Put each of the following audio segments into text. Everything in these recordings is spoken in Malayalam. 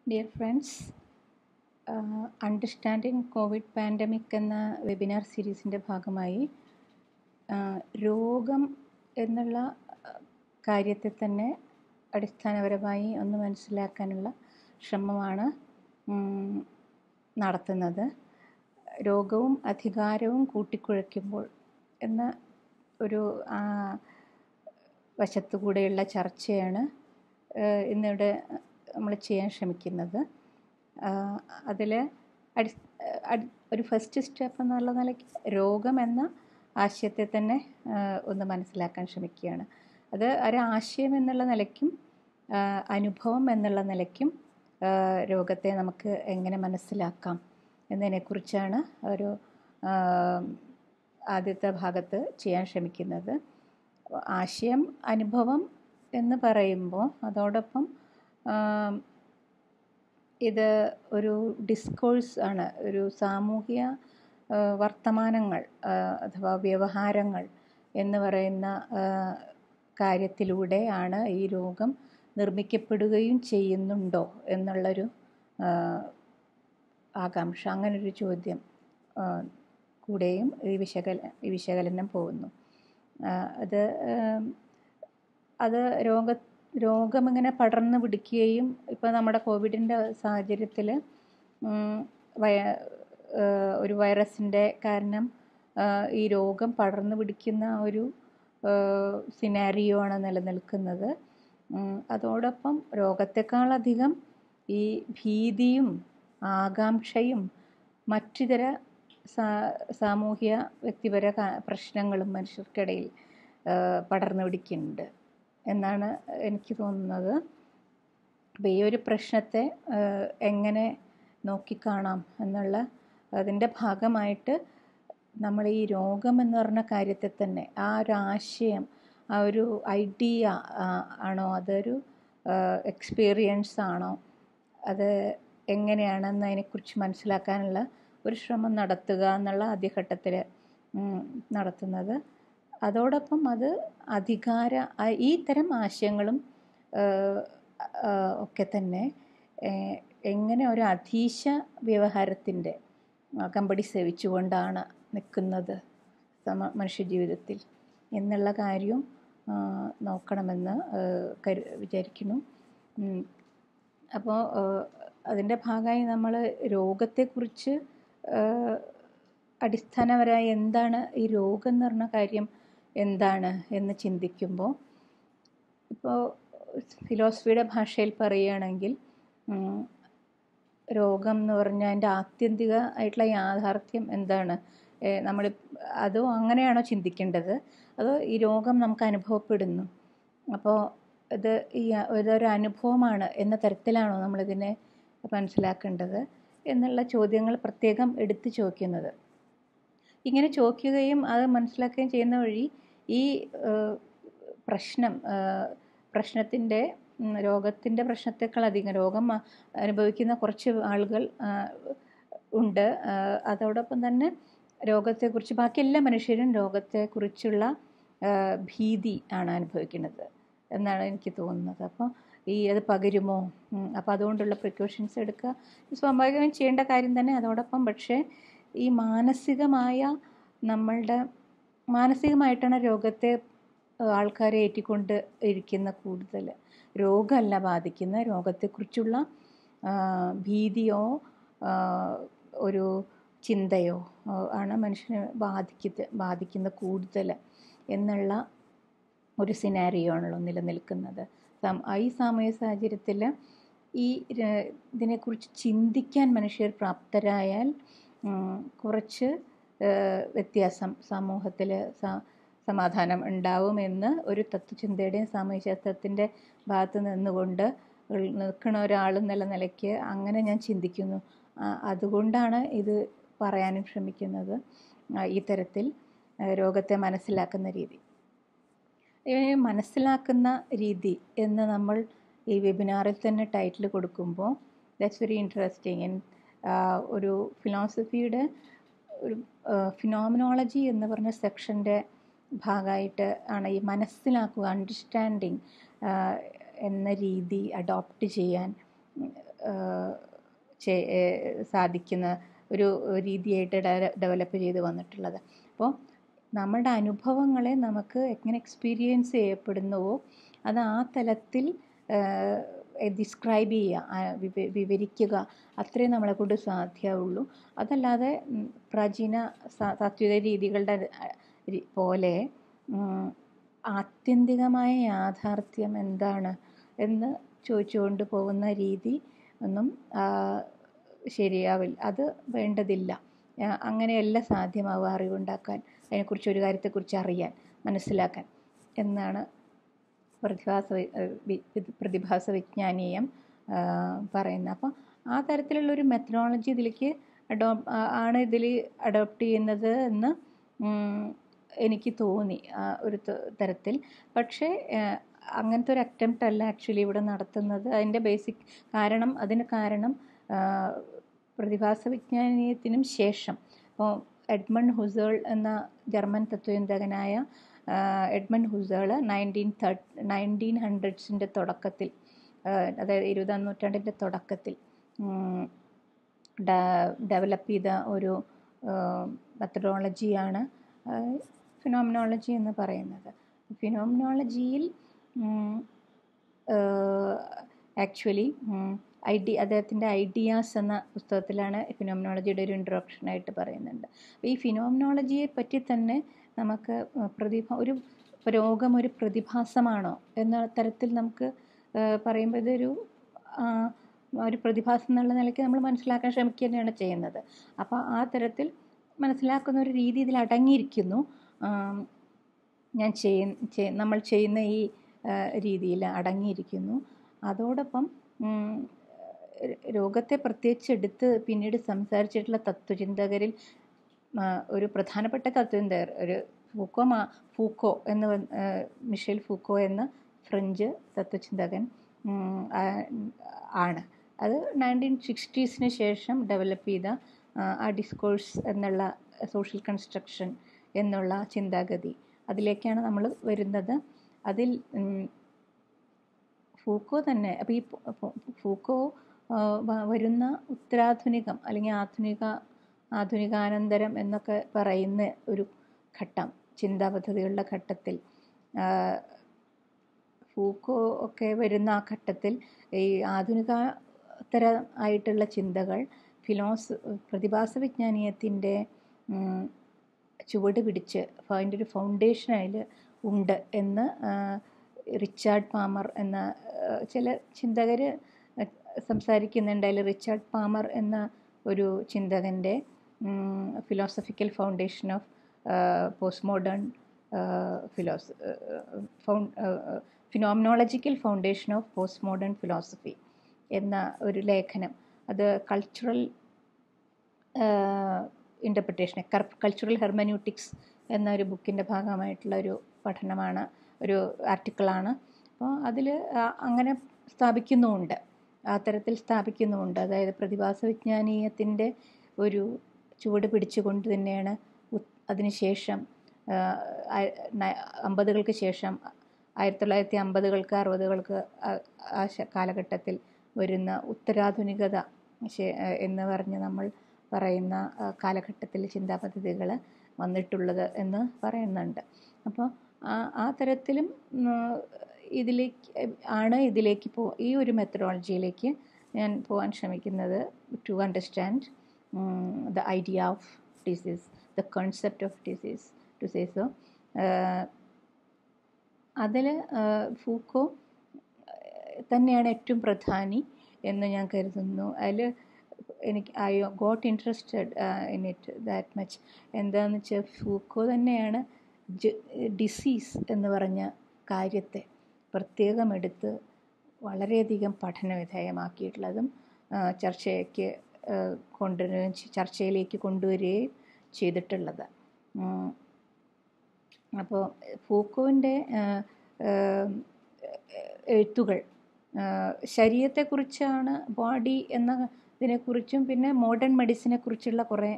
Dear friends understanding covid pandemic എന്ന വെബിനാർ സീരീസിൻ്റെ ഭാഗമായി രോഗം എന്നുള്ള കാര്യത്തെ തന്നെ അടിസ്ഥാനപരമായി ഒന്ന് മനസ്സിലാക്കാനുള്ള ശ്രമമാണ് നടത്തുന്നത് രോഗവും അധികാരവും കൂട്ടിക്കുഴയ്ക്കുമ്പോൾ എന്ന ഒരു വശത്തുകൂടെയുള്ള ചർച്ചയാണ് ഇന്നിവിടെ നമ്മൾ ചെയ്യാൻ ശ്രമിക്കുന്നത് അതിൽ അടി ഒരു ഫസ്റ്റ് സ്റ്റെപ്പ് എന്നുള്ള നിലയ്ക്ക് രോഗം എന്ന ആശയത്തെ തന്നെ ഒന്ന് മനസ്സിലാക്കാൻ ശ്രമിക്കുകയാണ് അത് ഒരാശയം എന്നുള്ള നിലയ്ക്കും അനുഭവം എന്നുള്ള നിലയ്ക്കും രോഗത്തെ നമുക്ക് എങ്ങനെ മനസ്സിലാക്കാം എന്നതിനെക്കുറിച്ചാണ് ഒരു ആദ്യത്തെ ഭാഗത്ത് ചെയ്യാൻ ശ്രമിക്കുന്നത് ആശയം അനുഭവം എന്ന് പറയുമ്പോൾ അതോടൊപ്പം ഇത് ഒരു ഡിസ്കോഴ്സ് ആണ് ഒരു സാമൂഹിക വർത്തമാനങ്ങൾ അഥവാ വ്യവഹാരങ്ങൾ എന്ന് പറയുന്ന കാര്യത്തിലൂടെ ആണ് ഈ രോഗം നിർമ്മിക്കപ്പെടുകയും ചെയ്യുന്നുണ്ടോ എന്നുള്ളൊരു ആകാംക്ഷ അങ്ങനൊരു ചോദ്യം കൂടെയും ഈ വിശകല ഈ വിശകലനം പോകുന്നു അത് അത് രോഗ രോഗമിങ്ങനെ പടർന്നു പിടിക്കുകയും ഇപ്പോൾ നമ്മുടെ കോവിഡിൻ്റെ സാഹചര്യത്തിൽ വയ ഒരു വൈറസിൻ്റെ കാരണം ഈ രോഗം പടർന്നു പിടിക്കുന്ന ഒരു സിനാരിയോ ആണ് നിലനിൽക്കുന്നത് അതോടൊപ്പം രോഗത്തെക്കാളധികം ഈ ഭീതിയും ആകാംക്ഷയും മറ്റിതര സാമൂഹ്യ വ്യക്തിപര പ്രശ്നങ്ങളും മനുഷ്യർക്കിടയിൽ പടർന്നു പിടിക്കുന്നുണ്ട് എന്നാണ് എനിക്ക് തോന്നുന്നത് അപ്പോൾ ഈ ഒരു പ്രശ്നത്തെ എങ്ങനെ നോക്കിക്കാണാം എന്നുള്ള അതിൻ്റെ ഭാഗമായിട്ട് നമ്മൾ ഈ രോഗം എന്ന് പറഞ്ഞ കാര്യത്തെ തന്നെ ആ ഒരു ആശയം ആ ഒരു ഐഡിയ ആണോ അതൊരു എക്സ്പീരിയൻസ് ആണോ അത് എങ്ങനെയാണെന്ന് അതിനെക്കുറിച്ച് മനസ്സിലാക്കാനുള്ള ഒരു ശ്രമം നടത്തുക എന്നുള്ള ആദ്യഘട്ടത്തിൽ നടത്തുന്നത് അതോടൊപ്പം അത് അധികാര ഈ തരം ആശയങ്ങളും ഒക്കെ തന്നെ എങ്ങനെ ഒരു അധീശ വ്യവഹാരത്തിൻ്റെ കമ്പടി സേവിച്ചുകൊണ്ടാണ് നിൽക്കുന്നത് മനുഷ്യജീവിതത്തിൽ എന്നുള്ള കാര്യവും നോക്കണമെന്ന് കരു വിചാരിക്കുന്നു അപ്പോൾ അതിൻ്റെ ഭാഗമായി നമ്മൾ രോഗത്തെക്കുറിച്ച് അടിസ്ഥാനപരമായി എന്താണ് ഈ രോഗം എന്ന് പറഞ്ഞ കാര്യം എന്താണ് എന്ന് ചിന്തിക്കുമ്പോൾ ഇപ്പോൾ ഫിലോസഫിയുടെ ഭാഷയിൽ പറയുകയാണെങ്കിൽ രോഗം എന്ന് പറഞ്ഞാൽ അതിൻ്റെ ആത്യന്തിക ആയിട്ടുള്ള യാഥാർത്ഥ്യം എന്താണ് നമ്മൾ അതോ അങ്ങനെയാണോ ചിന്തിക്കേണ്ടത് അതോ ഈ രോഗം നമുക്ക് അനുഭവപ്പെടുന്നു അപ്പോൾ ഇത് ഈ ഇതൊരു അനുഭവമാണ് എന്ന തരത്തിലാണോ നമ്മളിതിനെ മനസ്സിലാക്കേണ്ടത് എന്നുള്ള ചോദ്യങ്ങൾ പ്രത്യേകം എടുത്തു ചോദിക്കുന്നത് ഇങ്ങനെ ചോദിക്കുകയും അത് മനസ്സിലാക്കുകയും ചെയ്യുന്ന വഴി ഈ പ്രശ്നം പ്രശ്നത്തിൻ്റെ രോഗത്തിൻ്റെ പ്രശ്നത്തെക്കാളധികം രോഗം അനുഭവിക്കുന്ന കുറച്ച് ആളുകൾ ഉണ്ട് അതോടൊപ്പം തന്നെ രോഗത്തെക്കുറിച്ച് ബാക്കി എല്ലാ മനുഷ്യരും രോഗത്തെക്കുറിച്ചുള്ള ഭീതി ആണ് അനുഭവിക്കുന്നത് എന്നാണ് എനിക്ക് തോന്നുന്നത് അപ്പോൾ ഈ അത് പകരുമോ അപ്പോൾ അതുകൊണ്ടുള്ള പ്രിക്കോഷൻസ് എടുക്കുക സ്വാഭാവികമായും ചെയ്യേണ്ട കാര്യം തന്നെ അതോടൊപ്പം പക്ഷേ ഈ മാനസികമായ നമ്മളുടെ മാനസികമായിട്ടാണ് രോഗത്തെ ആൾക്കാരെ ഏറ്റിക്കൊണ്ട് ഇരിക്കുന്ന കൂടുതൽ രോഗമല്ല ബാധിക്കുന്ന രോഗത്തെക്കുറിച്ചുള്ള ഭീതിയോ ഒരു ചിന്തയോ ആണ് മനുഷ്യനെ ബാധിക്കുന്ന ബാധിക്കുന്ന കൂടുതൽ എന്നുള്ള ഒരു സിനാരിയോ ആണല്ലോ നിലനിൽക്കുന്നത് ഈ സാമൂഹ്യ സാഹചര്യത്തിൽ ഈ ഇതിനെക്കുറിച്ച് ചിന്തിക്കാൻ മനുഷ്യർ പ്രാപ്തരായാൽ കുറച്ച് വ്യത്യാസം സമൂഹത്തിൽ സമാധാനം ഉണ്ടാവുമെന്ന് ഒരു തത്വചിന്തയുടെയും സാമൂഹ്യശാസ്ത്രത്തിൻ്റെ ഭാഗത്ത് നിന്നുകൊണ്ട് നിൽക്കുന്ന ഒരാൾ എന്നുള്ള നിലയ്ക്ക് അങ്ങനെ ഞാൻ ചിന്തിക്കുന്നു അതുകൊണ്ടാണ് ഇത് പറയാനും ശ്രമിക്കുന്നത് ഈ തരത്തിൽ രോഗത്തെ മനസ്സിലാക്കുന്ന രീതി മനസ്സിലാക്കുന്ന രീതി എന്ന് നമ്മൾ ഈ വെബിനാറിൽ തന്നെ ടൈറ്റിൽ കൊടുക്കുമ്പോൾ ദാറ്റ്സ് വെരി ഇൻട്രസ്റ്റിങ് ഒരു ഫിലോസഫിയുടെ ഒരു ഫിനോമിനോളജി എന്ന് പറഞ്ഞ സെക്ഷൻ്റെ ഭാഗമായിട്ട് ആണ് ഈ മനസ്സിലാക്കുക അണ്ടർസ്റ്റാൻഡിങ് എന്ന രീതി അഡോപ്റ്റ് ചെയ്യാൻ സാധിക്കുന്ന ഒരു രീതിയായിട്ട് ഡെവലപ്പ് ചെയ്ത് വന്നിട്ടുള്ളത് അപ്പോൾ നമ്മുടെ അനുഭവങ്ങളെ നമുക്ക് എങ്ങനെ എക്സ്പീരിയൻസ് ചെയ്യപ്പെടുന്നുവോ അത് ആ തലത്തിൽ ഡിസ്ക്രൈബ് ചെയ്യുക വിവരിക്കുക അത്രേ നമ്മളെ കൊണ്ട് സാധ്യമാവുള്ളൂ അതല്ലാതെ പ്രാചീന താത്വിക രീതികളുടെ പോലെ ആത്യന്തികമായ യാഥാർത്ഥ്യം എന്താണ് എന്ന് ചോദിച്ചുകൊണ്ട് പോകുന്ന രീതി ഒന്നും ശരിയാവില്ല അത് വേണ്ടതില്ല അങ്ങനെയല്ല സാധ്യമാവുക അറിവുണ്ടാക്കാൻ അതിനെക്കുറിച്ച് ഒരു കാര്യത്തെക്കുറിച്ച് അറിയാൻ മനസ്സിലാക്കാൻ എന്നാണ് പ്രതിഭാസ പ്രതിഭാസ വിജ്ഞാനീയം പറയുന്നത് അപ്പം ആ തരത്തിലുള്ളൊരു മെത്തഡോളജി ഇതിലേക്ക് അഡോ ആണ് ഇതിൽ അഡോപ്റ്റ് ചെയ്യുന്നത് എന്ന് എനിക്ക് തോന്നി ഒരു തരത്തിൽ പക്ഷേ അങ്ങനത്തെ ഒരു അറ്റംപ്റ്റ് അല്ല ആക്ച്വലി ഇവിടെ നടത്തുന്നത് അതിൻ്റെ ബേസിക് കാരണം അതിന് കാരണം പ്രതിഭാസ വിജ്ഞാനീയത്തിനും ശേഷം ഇപ്പോൾ എഡ്മൺ ഹുസേൾ എന്ന ജർമ്മൻ തത്വചിന്തകനായ Edmund Husserl nineteen third nineteen ഹൺഡ്രഡ്സിൻ്റെ തുടക്കത്തിൽ അതായത് ഇരുപതാം നൂറ്റാണ്ടിൻ്റെ തുടക്കത്തിൽ ഡെവലപ്പ് ചെയ്ത ഒരു മെത്തഡോളജിയാണ് ഫിനോമിനോളജി എന്ന് പറയുന്നത് ഫിനോമിനോളജിയിൽ ആക്ച്വലി ഐഡി അദ്ദേഹത്തിൻ്റെ ഐഡിയാസ് എന്ന പുസ്തകത്തിലാണ് ഫിനോമിനോളജിയുടെ ഒരു ഇൻട്രൊഡക്ഷനായിട്ട് പറയുന്നുണ്ട് ഈ ഫിനോമിനോളജിയെ പറ്റി തന്നെ നമുക്ക് പ്രതിഭ ഒരു രോഗം ഒരു പ്രതിഭാസമാണോ എന്ന തരത്തിൽ നമുക്ക് പറയുമ്പോൾ ഇതൊരു ഒരു പ്രതിഭാസം എന്നുള്ള നിലയ്ക്ക് നമ്മൾ മനസ്സിലാക്കാൻ ശ്രമിക്കുക തന്നെയാണ് ചെയ്യുന്നത് അപ്പോൾ ആ തരത്തിൽ മനസ്സിലാക്കുന്ന ഒരു രീതി ഇതിൽ അടങ്ങിയിരിക്കുന്നു ഞാൻ ചെയ്യ നമ്മൾ ചെയ്യുന്ന ഈ രീതിയിൽ അടങ്ങിയിരിക്കുന്നു അതോടൊപ്പം രോഗത്തെ പ്രത്യേകിച്ച് എടുത്ത് പിന്നീട് സംസാരിച്ചിട്ടുള്ള തത്വചിന്തകരിൽ ഒരു പ്രധാനപ്പെട്ട തത്വചിന്തകർ ഒരു ഫൂക്കോ മാ ഫൂക്കോ എന്ന് മിഷേൽ ഫൂക്കോ എന്ന ഫ്രഞ്ച് തത്വചിന്തകൻ ആണ് അത് നയൻറ്റീൻ സിക്സ്റ്റീസിന് ശേഷം ഡെവലപ്പ് ചെയ്ത ആ ഡിസ്കോഴ്സ് എന്നുള്ള സോഷ്യൽ കൺസ്ട്രക്ഷൻ എന്നുള്ള ചിന്താഗതി അതിലേക്കാണ് നമ്മൾ വരുന്നത് അതിൽ ഫൂക്കോ തന്നെ അപ്പോൾ ഈ ഫൂക്കോ വരുന്ന ഉത്തരാധുനികം അല്ലെങ്കിൽ ആധുനിക ആധുനികാനന്തരം എന്നൊക്കെ പറയുന്ന ഒരു ഘട്ടം ചിന്താ പദ്ധതികളുടെ ഘട്ടത്തിൽ ഫൂക്കോ ഒക്കെ വരുന്ന ആ ഘട്ടത്തിൽ ഈ ആധുനികതര ആയിട്ടുള്ള ചിന്തകൾ ഫിലോസ് പ്രതിഭാസ വിജ്ഞാനീയത്തിൻ്റെ ചുവട് പിടിച്ച് അതിൻ്റെ ഒരു ഫൗണ്ടേഷൻ അതിൽ ഉണ്ട് എന്ന് റിച്ചാർഡ് പാമർ എന്ന ചില ചിന്തകർ സംസാരിക്കുന്നുണ്ട് അതിൽ റിച്ചാർഡ് പാമർ എന്ന ഒരു ചിന്തകൻ്റെ philosophical foundation of post modern philos fou phenomenological foundation of post modern philosophy എന്ന ഒരു ലേഖനം അത് കൾച്ചറൽ ഇൻ്റർപ്രിട്ടേഷൻ കൾച്ചറൽ ഹെർമന്യൂട്ടിക്സ് എന്ന ഒരു ബുക്കിൻ്റെ ഭാഗമായിട്ടുള്ള ഒരു പഠനമാണ് ഒരു ആർട്ടിക്കിളാണ് അപ്പോൾ അതിൽ അങ്ങനെ സ്ഥാപിക്കുന്നുമുണ്ട് ആ തരത്തിൽ സ്ഥാപിക്കുന്നുമുണ്ട് അതായത് പ്രതിഭാസ വിജ്ഞാനീയത്തിൻ്റെ ഒരു ചുവട് പിടിച്ചുകൊണ്ട് തന്നെയാണ് അതിനുശേഷം അമ്പതുകൾക്ക് ശേഷം ആയിരത്തി തൊള്ളായിരത്തി അമ്പതുകൾക്ക് അറുപതുകൾക്ക് ആ കാലഘട്ടത്തിൽ വരുന്ന ഉത്തരാധുനികത എന്ന് പറഞ്ഞ് നമ്മൾ പറയുന്ന കാലഘട്ടത്തിൽ ചിന്താ പദ്ധതികൾ വന്നിട്ടുള്ളത് എന്ന് പറയുന്നുണ്ട് അപ്പോൾ ആ ആ തരത്തിലും ഇതിലേക്ക് ആണ് ഇതിലേക്ക് പോ ഈ ഒരു മെത്തഡോളജിയിലേക്ക് ഞാൻ പോകാൻ ശ്രമിക്കുന്നത് to understand the idea of disease the concept of disease to say so അതിൽ ഫൂക്കോ തന്നെയാണ് ഏറ്റവും പ്രധാനി എന്ന് ഞാൻ കരുതുന്നു അതിൽ എനിക്ക് I got interested in it that much എന്താണെന്ന് വെച്ചാൽ ഫൂക്കോ തന്നെയാണ് ഡിസീസ് എന്ന് പറഞ്ഞ കാര്യത്തെ പ്രത്യേകം എടുത്ത് വളരെയധികം പഠന വിധേയമാക്കിയിട്ടുള്ളതും ചർച്ചയ്ക്ക് കൊണ്ടുവരികയും ചർച്ചയിലേക്ക് കൊണ്ടുവരികയും ചെയ്തിട്ടുള്ളത് അപ്പോൾ ഫൂക്കോവിൻ്റെ എഴുത്തുകൾ ശരീരത്തെക്കുറിച്ചാണ് ബോഡി എന്ന ഇതിനെക്കുറിച്ചും പിന്നെ മോഡേൺ മെഡിസിനെ കുറിച്ചുള്ള കുറേ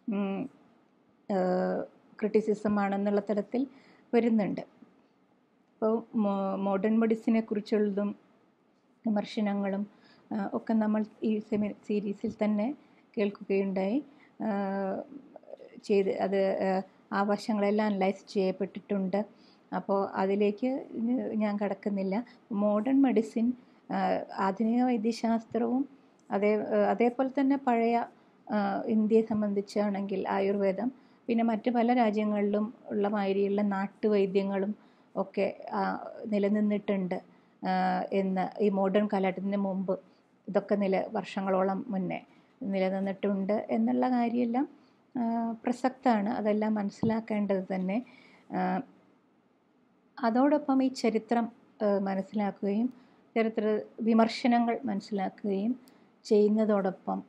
ക്രിറ്റിസിസം ആണെന്നുള്ള തരത്തിൽ വരുന്നുണ്ട് അപ്പോൾ മോഡേൺ മെഡിസിനെ കുറിച്ചുള്ളതും വിമർശനങ്ങളും ഒക്കെ നമ്മൾ ഈ സെമി സീരീസിൽ തന്നെ കേൾക്കുകയുണ്ടായി ചെയ്ത് അത് ആ വശങ്ങളെല്ലാം അനലൈസ് ചെയ്യപ്പെട്ടിട്ടുണ്ട് അപ്പോൾ അതിലേക്ക് ഞാൻ കടക്കുന്നില്ല മോഡേൺ മെഡിസിൻ ആധുനിക വൈദ്യശാസ്ത്രവും അതേ അതേപോലെ തന്നെ പഴയ ഇന്ത്യയെ സംബന്ധിച്ചാണെങ്കിൽ ആയുർവേദം പിന്നെ മറ്റ് പല രാജ്യങ്ങളിലും ഉള്ള മാതിരിയുള്ള നാട്ടുവൈദ്യങ്ങളും ഒക്കെ നിലനിന്നിട്ടുണ്ട് എന്ന് ഈ മോഡേൺ കാലഘട്ടത്തിന് മുമ്പ് ഇതൊക്കെ നില വർഷങ്ങളോളം മുന്നേ നിലനിന്നിട്ടുണ്ട് എന്നുള്ള കാര്യമെല്ലാം പ്രസക്തമാണ് അതെല്ലാം മനസ്സിലാക്കേണ്ടത് തന്നെ അതോടൊപ്പം ഈ ചരിത്രം മനസ്സിലാക്കുകയും ചരിത്ര വിമർശനങ്ങൾ മനസ്സിലാക്കുകയും ചെയ്യുന്നതോടൊപ്പം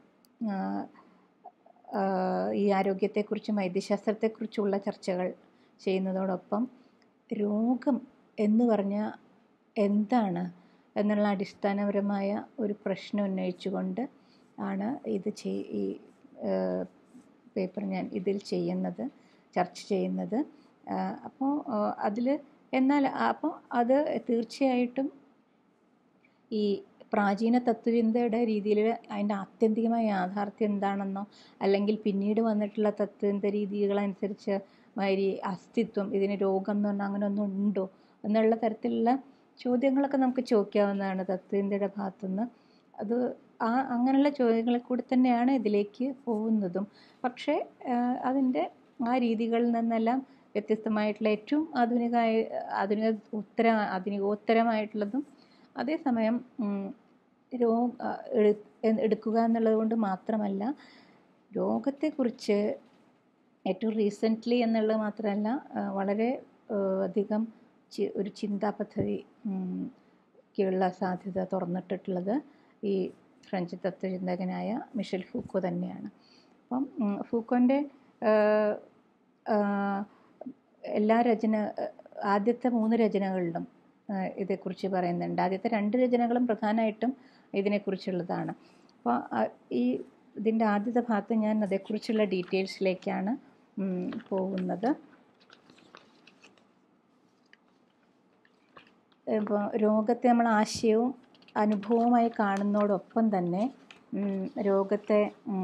ഈ ആരോഗ്യത്തെക്കുറിച്ചും വൈദ്യശാസ്ത്രത്തെക്കുറിച്ചുള്ള ചർച്ചകൾ ചെയ്യുന്നതോടൊപ്പം രോഗം എന്ന് പറഞ്ഞാൽ എന്താണ് എന്നുള്ള അടിസ്ഥാനപരമായ ഒരു പ്രശ്നം ഉന്നയിച്ചുകൊണ്ട് ആണ് ഇത് ചെയ് ഈ പേപ്പർ ഞാൻ ഇതിൽ ചെയ്യുന്നത് ചർച്ച ചെയ്യുന്നത് അപ്പോൾ അതിൽ എന്നാൽ അപ്പോൾ അത് തീർച്ചയായിട്ടും ഈ പ്രാചീന തത്വചിന്തയുടെ രീതിയിൽ അതിൻ്റെ ആത്യന്തികമായ യാഥാർത്ഥ്യം എന്താണെന്നോ അല്ലെങ്കിൽ പിന്നീട് വന്നിട്ടുള്ള തത്വചിന്ത രീതികളനുസരിച്ച് മാതിരി അസ്തിത്വം ഇതിന് രോഗം എന്ന് പറഞ്ഞാൽ അങ്ങനെ ഒന്നും ഉണ്ടോ എന്നുള്ള തരത്തിലുള്ള ചോദ്യങ്ങളൊക്കെ നമുക്ക് ചോദിക്കാവുന്നതാണ് തത്വചിന്തയുടെ ഭാഗത്തുനിന്ന് അത് ആ അങ്ങനെയുള്ള ചോദ്യങ്ങളിൽ കൂടി തന്നെയാണ് ഇതിലേക്ക് പോകുന്നതും പക്ഷേ അതിൻ്റെ ആ രീതികളിൽ നിന്നെല്ലാം വ്യത്യസ്തമായിട്ടുള്ള ഏറ്റവും ആധുനിക ആധുനിക ഉത്തര ആധുനികോത്തരമായിട്ടുള്ളതും അതേസമയം രോഗ എടുക്കുക എന്നുള്ളത് കൊണ്ട് മാത്രമല്ല രോഗത്തെക്കുറിച്ച് ഏറ്റവും റീസെൻ്റ്ലി എന്നുള്ളത് മാത്രമല്ല വളരെ അധികം ഒരു ചിന്താ പദ്ധതിക്കുള്ള സാധ്യത തുറന്നിട്ടിട്ടുള്ളത് ഈ ഫ്രഞ്ച് തത്വചിന്തകനായ മിഷൽ ഫൂക്കോ തന്നെയാണ് അപ്പം ഫൂക്കോൻ്റെ എല്ലാ രചന ആദ്യത്തെ മൂന്ന് രചനകളിലും ഇതേക്കുറിച്ച് പറയുന്നുണ്ട് ആദ്യത്തെ രണ്ട് രചനകളും പ്രധാനമായിട്ടും ഇതിനെക്കുറിച്ചുള്ളതാണ് അപ്പോൾ ഈ ഇതിൻ്റെ ആദ്യത്തെ ഭാഗത്ത് ഞാൻ അതേക്കുറിച്ചുള്ള ഡീറ്റെയിൽസിലേക്കാണ് പോകുന്നത് ഇപ്പോൾ രോഗത്തെ നമ്മൾ ആശയവും അനുഭവമായി കാണുന്നതോടൊപ്പം തന്നെ രോഗത്തെ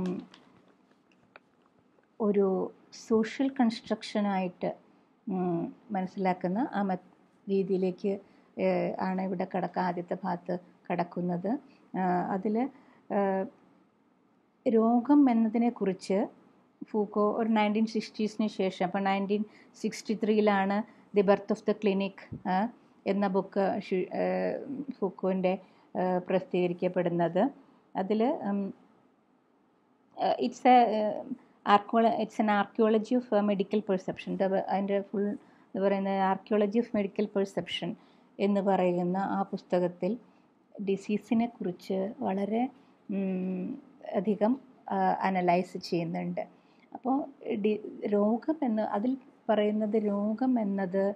ഒരു സോഷ്യൽ കൺസ്ട്രക്ഷനായിട്ട് മനസ്സിലാക്കുന്ന ആ മ രീതിയിലേക്ക് ആണ് ഇവിടെ കടക്ക ആദ്യത്തെ ഭാഗത്ത് കടക്കുന്നത് അതിൽ രോഗം എന്നതിനെക്കുറിച്ച് ഫൂക്കോ ഒരു നയൻറ്റീൻ സിക്സ്റ്റീസിന് ശേഷം അപ്പോൾ നയൻറ്റീൻ സിക്സ്റ്റി ത്രീയിലാണ് the birth of the clinic എന്ന ബുക്ക് ഫൂക്കോൻ്റെ പ്രസിദ്ധീകരിക്കപ്പെടുന്നത് അതിൽ ഇറ്റ്സ് എ ആർക്കോള it's an archaeology of medical perception അതിൻ്റെ ഫുൾ എന്ന് പറയുന്നത് ആർക്കിയോളജി ഓഫ് മെഡിക്കൽ പെർസെപ്ഷൻ എന്ന് പറയുന്ന ആ പുസ്തകത്തിൽ ഡിസീസിനെ കുറിച്ച് വളരെ അധികം അനലൈസ് ചെയ്യുന്നുണ്ട് അപ്പോൾ ഡി രോഗം എന്ന് അതിൽ പറയുന്നത് രോഗം എന്നത്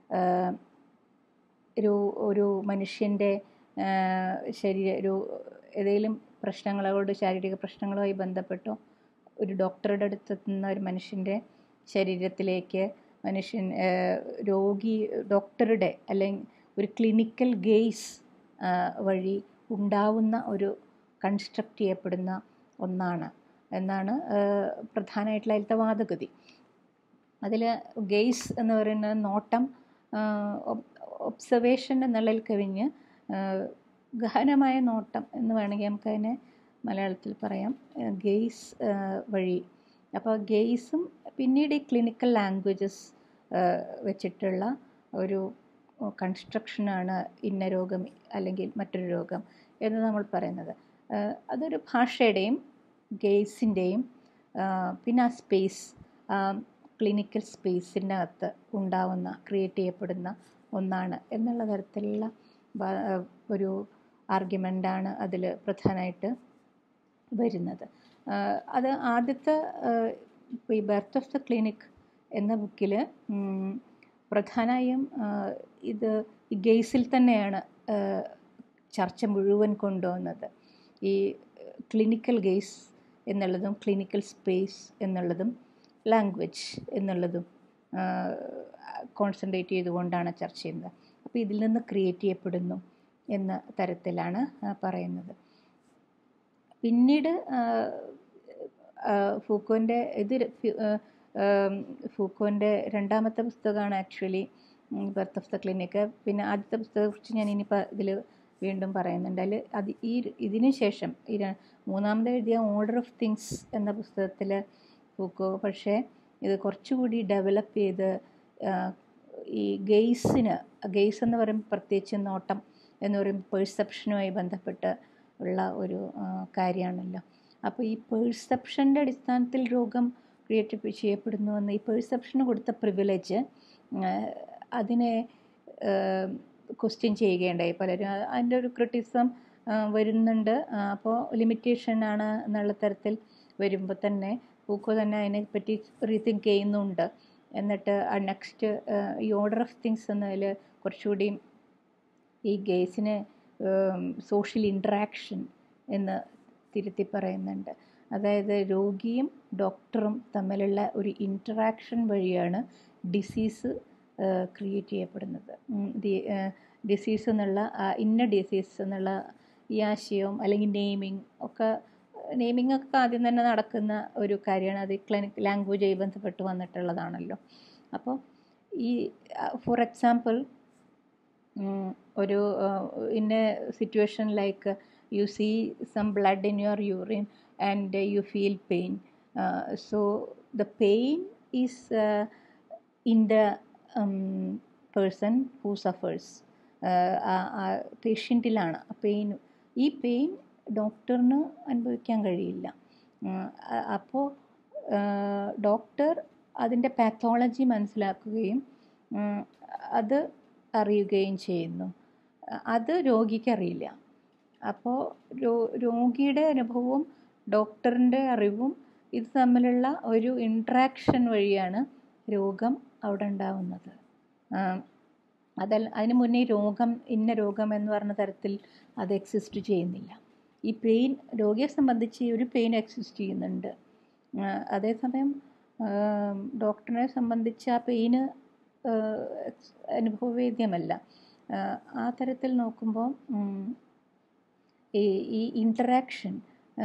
ഒരു ഒരു മനുഷ്യൻ്റെ ശരീര ഒരു ഏതെങ്കിലും പ്രശ്നങ്ങളോട് ശാരീരിക പ്രശ്നങ്ങളുമായി ബന്ധപ്പെട്ടോ ഒരു ഡോക്ടറുടെ അടുത്തെത്തുന്ന ഒരു മനുഷ്യൻ്റെ ശരീരത്തിലേക്ക് മനുഷ്യൻ രോഗി ഡോക്ടറുടെ അല്ലെങ്കിൽ ഒരു ക്ലിനിക്കൽ ഗെയ്സ് വഴി ഉണ്ടാവുന്ന ഒരു കൺസ്ട്രക്റ്റ് ചെയ്യപ്പെടുന്ന ഒന്നാണ് എന്നാണ് പ്രധാനമായിട്ടുള്ള അതിലത്തെ വാദഗതി അതിൽ ഗെയ്സ് എന്ന് പറയുന്ന നോട്ടം ഒബ്സർവേഷൻ എന്നുള്ളതിൽ കവിഞ്ഞ് ഗഹനമായ നോട്ടം എന്ന് വേണമെങ്കിൽ നമുക്കതിനെ മലയാളത്തിൽ പറയാം ഗെയ്സ് വഴി അപ്പോൾ ഗെയ്സും പിന്നീട് ഈ ക്ലിനിക്കൽ ലാംഗ്വേജസ് വെച്ചിട്ടുള്ള ഒരു കൺസ്ട്രക്ഷനാണ് ഇന്ന രോഗം അല്ലെങ്കിൽ മറ്റൊരു രോഗം എന്ന് നമ്മൾ പറയുന്നത് അതൊരു ഭാഷയുടെയും ഗെയ്സിൻ്റെയും പിന്നെ ആ സ്പേസ് ക്ലിനിക്കൽ സ്പേസിൻ്റെ അകത്ത് ഉണ്ടാവുന്ന ക്രിയേറ്റ് ചെയ്യപ്പെടുന്ന ഒന്നാണ് എന്നുള്ള തരത്തിലുള്ള ഒരു ആർഗ്യുമെൻ്റാണ് അതിൽ പ്രധാനമായിട്ട് വരുന്നത് അത് ആദ്യത്തെ ഈ ബർത്ത് ഓഫ് ദ ക്ലിനിക് എന്ന ബുക്കിൽ പ്രധാനമായും ഇത് ഈ ഗെയ്സിൽ തന്നെയാണ് ചർച്ച മുഴുവൻ കൊണ്ടുവന്നത് ഈ ക്ലിനിക്കൽ ഗെയ്സ് എന്നുള്ളതും ക്ലിനിക്കൽ സ്പേസ് എന്നുള്ളതും ലാംഗ്വേജ് എന്നുള്ളതും കോൺസെൻട്രേറ്റ് ചെയ്തുകൊണ്ടാണ് ചർച്ച ചെയ്യുന്നത് അപ്പോൾ ഇതിൽ നിന്ന് ക്രിയേറ്റ് ചെയ്യപ്പെടുന്നു എന്ന തരത്തിലാണ് പറയുന്നത് പിന്നീട് ഫൂക്കോൻ്റെ ഇത് ഫൂക്കോൻ്റെ രണ്ടാമത്തെ പുസ്തകമാണ് actually birth of the clinic പിന്നെ ആദ്യത്തെ പുസ്തകത്തെക്കുറിച്ച് ഞാൻ ഇനിയിപ്പോൾ ഇതിൽ വീണ്ടും പറയുന്നുണ്ട് അതിൽ അത് ഈ ഇതിന് ശേഷം ഈ മൂന്നാമത് എഴുതിയ ഓർഡർ ഓഫ് തിങ്സ് എന്ന പുസ്തകത്തിൽ ഫൂക്കോ പക്ഷേ ഇത് കുറച്ചുകൂടി ഡെവലപ്പ് ചെയ്ത് ഈ ഗെയ്സിന് ഗെയ്സ് എന്ന് പറയുമ്പോൾ പ്രത്യേകിച്ച് നോട്ടം എന്ന് പറയുമ്പോൾ പേഴ്സെപ്ഷനുമായി ബന്ധപ്പെട്ട് ഉള്ള ഒരു കാര്യമാണല്ലോ അപ്പോൾ ഈ പേഴ്സെപ്ഷൻ്റെ അടിസ്ഥാനത്തിൽ രോഗം ക്രിയേറ്റ് ചെയ്യപ്പെടുന്നുവെന്ന് ഈ പേഴ്സെപ്ഷന് കൊടുത്ത പ്രിവിലേജ് അതിനെ ക്വസ്റ്റ്യൻ ചെയ്യുകയുണ്ടായി പലരും അതിൻ്റെ ഒരു ക്രിറ്റിസം വരുന്നുണ്ട് അപ്പോൾ ലിമിറ്റേഷൻ ആണ് എന്നുള്ള തരത്തിൽ വരുമ്പോൾ തന്നെ പൂക്കോ തന്നെ അതിനെപ്പറ്റി റീതിങ്ക് ചെയ്യുന്നുണ്ട് എന്നിട്ട് നെക്സ്റ്റ് ഈ ഓർഡർ ഓഫ് തിങ്സ് എന്നതിൽ കുറച്ചുകൂടി ഈ ഗേസിനെ സോഷ്യൽ ഇൻട്രാക്ഷൻ എന്ന് തിരുത്തി പറയുന്നുണ്ട് അതായത് രോഗിയും ഡോക്ടറും തമ്മിലുള്ള ഒരു ഇൻട്രാക്ഷൻ വഴിയാണ് ഡിസീസ് ക്രിയേറ്റ് ചെയ്യപ്പെടുന്നത് ഡിസീസ് എന്നുള്ള ഇന്ന ഡിസീസ് എന്നുള്ള ഈ ആശയവും അല്ലെങ്കിൽ നെയിമിങ് ഒക്കെ നെയിമിംഗ് ഒക്കെ ആദ്യം തന്നെ നടക്കുന്ന ഒരു കാര്യമാണ് അത് ക്ലിനിക് ലാംഗ്വേജായി ബന്ധപ്പെട്ട് വന്നിട്ടുള്ളതാണല്ലോ അപ്പോൾ ഈ ഫോർ എക്സാമ്പിൾ ഒരു in a situation like you see some blood in your urine and uh, you feel pain. Uh, so the pain is uh, in the um, person who suffers. പേഷ്യൻറ്റിലാണ് പെയിൻ ഈ പെയിൻ ഡോക്ടറിന് അനുഭവിക്കാൻ കഴിയില്ല അപ്പോൾ ഡോക്ടർ അതിൻ്റെ പാത്തോളജി മനസ്സിലാക്കുകയും അത് അറിയുകയും ചെയ്യുന്നു അത് രോഗിക്കറിയില്ല അപ്പോൾ രോ രോഗിയുടെ അനുഭവവും ഡോക്ടറിൻ്റെ അറിവും ഇത് തമ്മിലുള്ള ഒരു ഇൻട്രാക്ഷൻ വഴിയാണ് രോഗം അവിടെ ഉണ്ടാവുന്നത് അതല്ല അതിന് മുന്നേ രോഗം ഇന്ന രോഗം എന്ന് പറഞ്ഞ തരത്തിൽ അത് എക്സിസ്റ്റ് ചെയ്യുന്നില്ല ഈ പെയിൻ രോഗിയെ സംബന്ധിച്ച് ഒരു പെയിൻ എക്സിസ്റ്റ് ചെയ്യുന്നുണ്ട് അതേസമയം ഡോക്ടറിനെ സംബന്ധിച്ച് ആ പെയിന് അനുഭവവേദ്യമല്ല ആ തരത്തിൽ നോക്കുമ്പോൾ ഈ ഈ interaction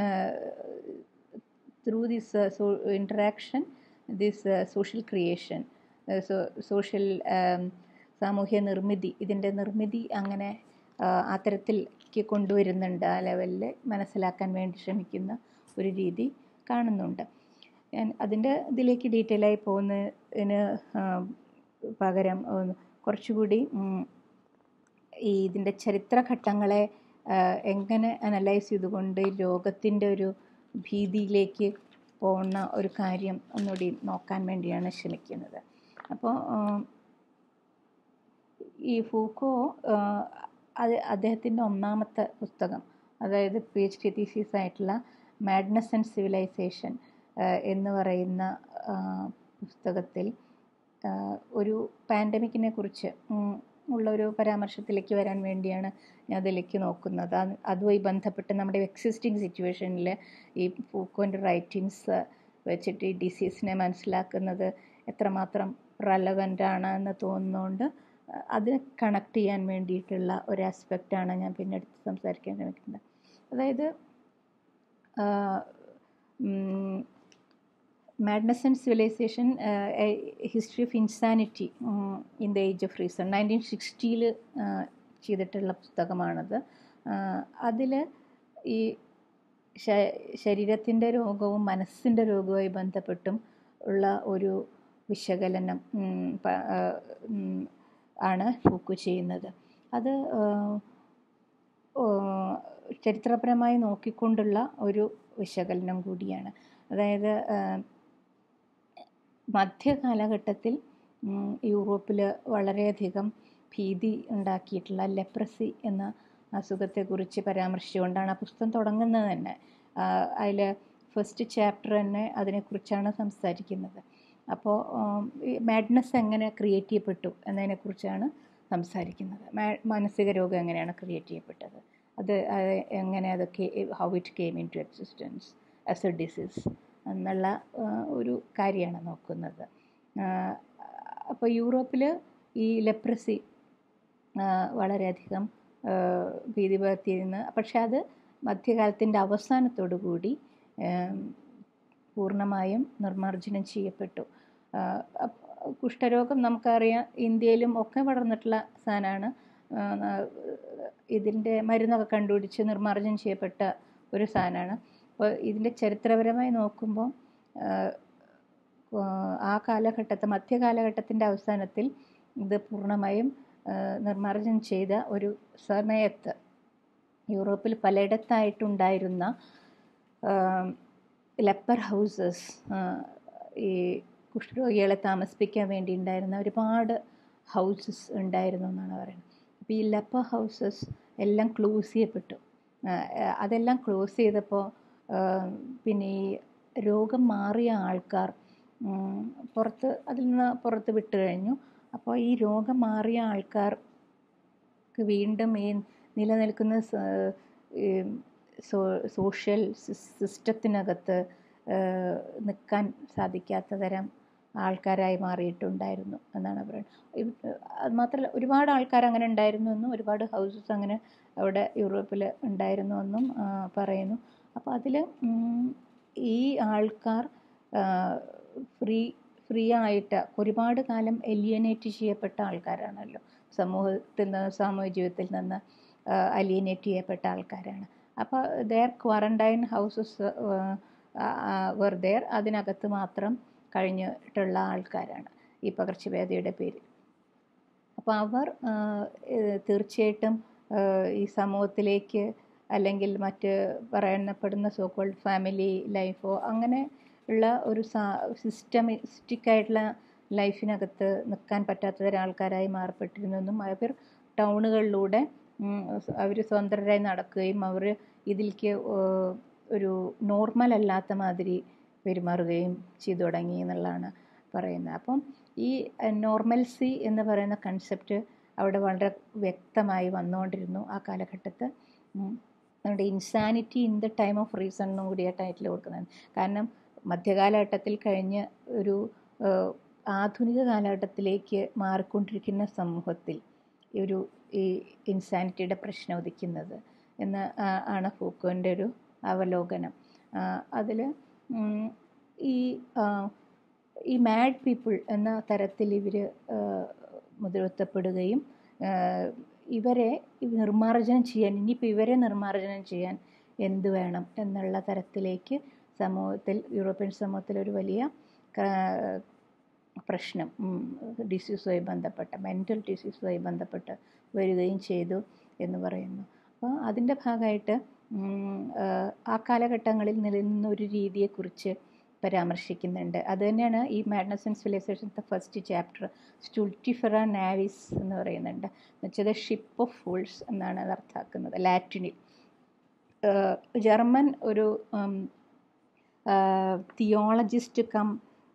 through this interaction this social creation social സാമൂഹ്യ നിർമ്മിതി ഇതിൻ്റെ നിർമ്മിതി അങ്ങനെ ആ തരത്തിലേക്ക് കൊണ്ടുവരുന്നുണ്ട് ആ ലെവലിൽ മനസ്സിലാക്കാൻ വേണ്ടി ശ്രമിക്കുന്ന ഒരു രീതി കാണുന്നുണ്ട് ഞാൻ അതിൻ്റെ ഇതിലേക്ക് ഡീറ്റെയിൽ ആയി പോകുന്നതിന് പകരം കുറച്ചുകൂടി ഈ ഇതിൻ്റെ ചരിത്രഘട്ടങ്ങളെ എങ്ങനെ അനലൈസ് ചെയ്തുകൊണ്ട് രോഗത്തിൻ്റെ ഒരു ഭീതിയിലേക്ക് പോകുന്ന ഒരു കാര്യം ഒന്നുകൂടി നോക്കാൻ വേണ്ടിയാണ് ശ്രമിക്കുന്നത് അപ്പോൾ ഈ ഫൂക്കോ അത് അദ്ദേഹത്തിൻ്റെ ഒന്നാമത്തെ പുസ്തകം അതായത് പി എച്ച് ഡി തീസീസ് ആയിട്ടുള്ള മാഡ്നസ് ആൻഡ് സിവിലൈസേഷൻ എന്ന് പറയുന്ന പുസ്തകത്തിൽ ഒരു പാൻഡമിക്കിനെ കുറിച്ച് ഉള്ള ഒരു പരാമർശത്തിലേക്ക് വരാൻ വേണ്ടിയാണ് ഞാൻ അതിലേക്ക് നോക്കുന്നത് അതുമായി ബന്ധപ്പെട്ട് നമ്മുടെ എക്സിസ്റ്റിംഗ് സിറ്റുവേഷനിൽ ഈ ഫൂക്കോൻ്റെ റൈറ്റിങ്സ് വെച്ചിട്ട് ഈ ഡിസീസിനെ മനസ്സിലാക്കുന്നത് എത്രമാത്രം റെലവൻ്റ് ആണ് എന്ന് തോന്നുന്നതുകൊണ്ട് അത് കണക്ട് ചെയ്യാൻ വേണ്ടിയിട്ടുള്ള ഒരു ആസ്പെക്റ്റാണ് ഞാൻ പിന്നെ എടുത്ത് സംസാരിക്കാൻ ശ്രമിക്കുന്നത് അതായത് madness and civilization history of insanity in the age of reason nineteen സിക്സ്റ്റിയിൽ ചെയ്തിട്ടുള്ള പുസ്തകമാണത് അതിൽ ഈ ശരീരത്തിൻ്റെ രോഗവും മനസ്സിൻ്റെ രോഗവുമായി ബന്ധപ്പെട്ടും ഉള്ള ഒരു വിശകലനം ആണ് ഫൂക്കു ചെയ്യുന്നത് അത് ചരിത്രപരമായി നോക്കിക്കൊണ്ടുള്ള ഒരു വിശകലനം കൂടിയാണ് അതായത് മധ്യകാലഘട്ടത്തിൽ യൂറോപ്പിൽ വളരെയധികം ഭീതി ഉണ്ടാക്കിയിട്ടുള്ള ലെപ്രസി എന്ന അസുഖത്തെക്കുറിച്ച് പരാമർശിച്ചുകൊണ്ടാണ് ആ പുസ്തകം തുടങ്ങുന്നത് തന്നെ അതിൽ ഫസ്റ്റ് ചാപ്റ്റർ തന്നെ അതിനെക്കുറിച്ചാണ് സംസാരിക്കുന്നത് അപ്പോൾ ഈ മാഡ്നസ് എങ്ങനെ ക്രിയേറ്റ് ചെയ്യപ്പെട്ടു എന്നതിനെക്കുറിച്ചാണ് സംസാരിക്കുന്നത് മാനസിക രോഗം എങ്ങനെയാണ് ക്രിയേറ്റ് ചെയ്യപ്പെട്ടത് അത് എങ്ങനെ അതൊക്കെ how it came into existence as a disease എന്നുള്ള ഒരു കാര്യമാണ് നോക്കുന്നത് അപ്പോൾ യൂറോപ്പിൽ ഈ ലെപ്രസി വളരെയധികം ഭീതി പകർത്തിയിരുന്ന പക്ഷെ അത് മധ്യകാലത്തിൻ്റെ അവസാനത്തോടു കൂടി പൂർണ്ണമായും നിർമ്മാർജ്ജനം ചെയ്യപ്പെട്ടു കുഷ്ഠരോഗം നമുക്കറിയാം ഇന്ത്യയിലും ഒക്കെ വളർന്നിട്ടുള്ള സാധനമാണ് ഇതിൻ്റെ മരുന്നൊക്കെ കണ്ടുപിടിച്ച് നിർമ്മാർജ്ജനം ചെയ്യപ്പെട്ട ഒരു സാധനമാണ് അപ്പോൾ ഇതിൻ്റെ ചരിത്രപരമായി നോക്കുമ്പോൾ ആ കാലഘട്ടത്തെ മധ്യകാലഘട്ടത്തിൻ്റെ അവസാനത്തിൽ ഇത് പൂർണ്ണമായും നിർമ്മാർജ്ജനം ചെയ്ത ഒരു സമയത്ത് യൂറോപ്പിൽ പലയിടത്തായിട്ടുണ്ടായിരുന്ന ലെപ്പർ ഹൗസസ് ഈ കുഷ്ഠരോഗികളെ താമസിപ്പിക്കാൻ വേണ്ടി ഉണ്ടായിരുന്ന ഒരുപാട് ഹൗസസ് ഉണ്ടായിരുന്നു എന്നാണ് പറയുന്നത് അപ്പോൾ ഈ ലെപ്പർ ഹൗസസ് എല്ലാം ക്ലോസ് ചെയ്യപ്പെട്ടു അതെല്ലാം ക്ലോസ് ചെയ്തപ്പോൾ പിന്നെ ഈ രോഗം മാറിയ ആൾക്കാർ പുറത്ത് അതിൽ നിന്ന് പുറത്ത് വിട്ട് കഴിഞ്ഞു അപ്പോൾ ഈ രോഗം മാറിയ ആൾക്കാർക്ക് വീണ്ടും ഈ നിലനിൽക്കുന്ന സോഷ്യൽ സിസ്റ്റത്തിനകത്ത് നിൽക്കാൻ സാധിക്കാത്ത തരം ആൾക്കാരായി മാറിയിട്ടുണ്ടായിരുന്നു എന്നാണ് പറയുന്നത് അത് മാത്രമല്ല ഒരുപാട് ആൾക്കാർ അങ്ങനെ ഉണ്ടായിരുന്നു എന്നും ഒരുപാട് ഹൗസസ് അങ്ങനെ അവിടെ യൂറോപ്പിൽ ഉണ്ടായിരുന്നു എന്നും പറയുന്നു അപ്പോൾ അതിൽ ഈ ആൾക്കാർ ഫ്രീ ഫ്രീ ആയിട്ട് ഒരുപാട് കാലം എലിയനേറ്റ് ചെയ്യപ്പെട്ട ആൾക്കാരാണല്ലോ സമൂഹത്തിൽ നിന്ന് സാമൂഹ്യ ജീവിതത്തിൽ നിന്ന് അലിയനേറ്റ് ചെയ്യപ്പെട്ട ആൾക്കാരാണ് അപ്പോൾ there quarantine houses were there അതിനകത്ത് മാത്രം കഴിഞ്ഞിട്ടുള്ള ആൾക്കാരാണ് ഈ പകർച്ചവ്യാധിയുടെ പേരിൽ അപ്പോൾ അവർ തീർച്ചയായിട്ടും ഈ സമൂഹത്തിലേക്ക് അല്ലെങ്കിൽ മറ്റ് പറയപ്പെടുന്ന സോക്കോൾഡ് ഫാമിലി ലൈഫോ അങ്ങനെ ഉള്ള ഒരു സിസ്റ്റമിസ്റ്റിക് ആയിട്ടുള്ള ലൈഫിനകത്ത് നിൽക്കാൻ പറ്റാത്ത തരം ആൾക്കാരായി മാറപ്പെട്ടിരുന്നെന്നും അവർ ടൗണുകളിലൂടെ അവർ സ്വതന്ത്രരായി നടക്കുകയും അവർ ഇതിലേക്ക് ഒരു നോർമൽ അല്ലാത്ത മാതിരി പെരുമാറുകയും ചെയ്തു തുടങ്ങി എന്നുള്ളതാണ് പറയുന്നത് അപ്പം ഈ നോർമൽസി എന്ന് പറയുന്ന കൺസെപ്റ്റ് അവിടെ വളരെ വ്യക്തമായി വന്നുകൊണ്ടിരുന്നു ആ കാലഘട്ടത്ത് അതുകൊണ്ട് insanity in the time of reason എന്നും കൂടി ആ ടൈറ്റിൽ കൊടുക്കുന്നത് കാരണം മധ്യകാലഘട്ടത്തിൽ കഴിഞ്ഞ് ഒരു ആധുനിക കാലഘട്ടത്തിലേക്ക് മാറിക്കൊണ്ടിരിക്കുന്ന സമൂഹത്തിൽ ഒരു ഈ ഇൻസാനിറ്റിയുടെ പ്രശ്നം ഉദിക്കുന്നത് എന്ന് ആണ് ഫൂക്കോൻ്റെ ഒരു അവലോകനം അതിൽ ഈ ഈ മാഡ് പീപ്പിൾ എന്ന തരത്തിൽ ഇവർ മുതിർത്തപ്പെടുകയും ഇവരെ നിർമ്മാർജ്ജനം ചെയ്യാൻ ഇനിയിപ്പോൾ ഇവരെ നിർമ്മാർജ്ജനം ചെയ്യാൻ എന്ത് വേണം എന്നുള്ള തരത്തിലേക്ക് സമൂഹത്തിൽ യൂറോപ്യൻ സമൂഹത്തിൽ ഒരു വലിയ പ്രശ്നം ഡിസീസുമായി ബന്ധപ്പെട്ട മെൻ്റൽ ഡിസീസുമായി ബന്ധപ്പെട്ട് വരികയും ചെയ്തു എന്ന് പറയുന്നു അപ്പോൾ അതിൻ്റെ ഭാഗമായിട്ട് ആ കാലഘട്ടങ്ങളിൽ നിലനിന്ന ഒരു രീതിയെക്കുറിച്ച് പരാമർശിക്കുന്നുണ്ട് അത് തന്നെയാണ് ഈ മാഡ്നസ് ആൻഡ് സിവിലൈസേഷൻ്റെ ഫസ്റ്റ് ചാപ്റ്റർ സ്റ്റുൾട്ടിഫെറ നാവിസ് എന്ന് പറയുന്നുണ്ട് എന്നുവെച്ചാൽ ഷിപ്പ് ഓഫ് ഫൂൾസ് എന്നാണ് അത് അർത്ഥാക്കുന്നത് ലാറ്റിനിൽ ജർമ്മൻ ഒരു തിയോളജിസ്റ്റ് കം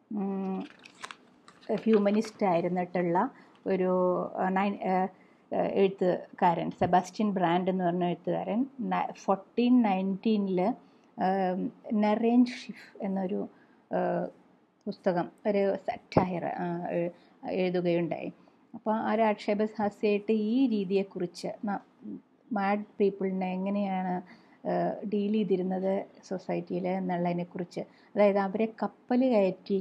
ഹ്യൂമനിസ്റ്റ് ആയിരുന്നിട്ടുള്ള ഒരു നയൻ എഴുത്തുകാരൻ സെബാസ്റ്റ്യൻ ബ്രാൻഡ് എന്ന് പറഞ്ഞ എഴുത്തുകാരൻ ഫോർട്ടീൻ നയൻറ്റീനിൽ നറേഞ്ച് ഷിഫ് എന്നൊരു പുസ്തകം ഒരു സറ്റയർ എഴുതുകയുണ്ടായി അപ്പോൾ ആ ഒരു ആക്ഷേപഹാസ്യമായിട്ട് ഈ രീതിയെക്കുറിച്ച് മാഡ് പീപ്പിളിനെ എങ്ങനെയാണ് ഡീൽ ചെയ്തിരുന്നത് സൊസൈറ്റിയിൽ എന്നുള്ളതിനെക്കുറിച്ച് അതായത് അവരെ കപ്പൽ കയറ്റി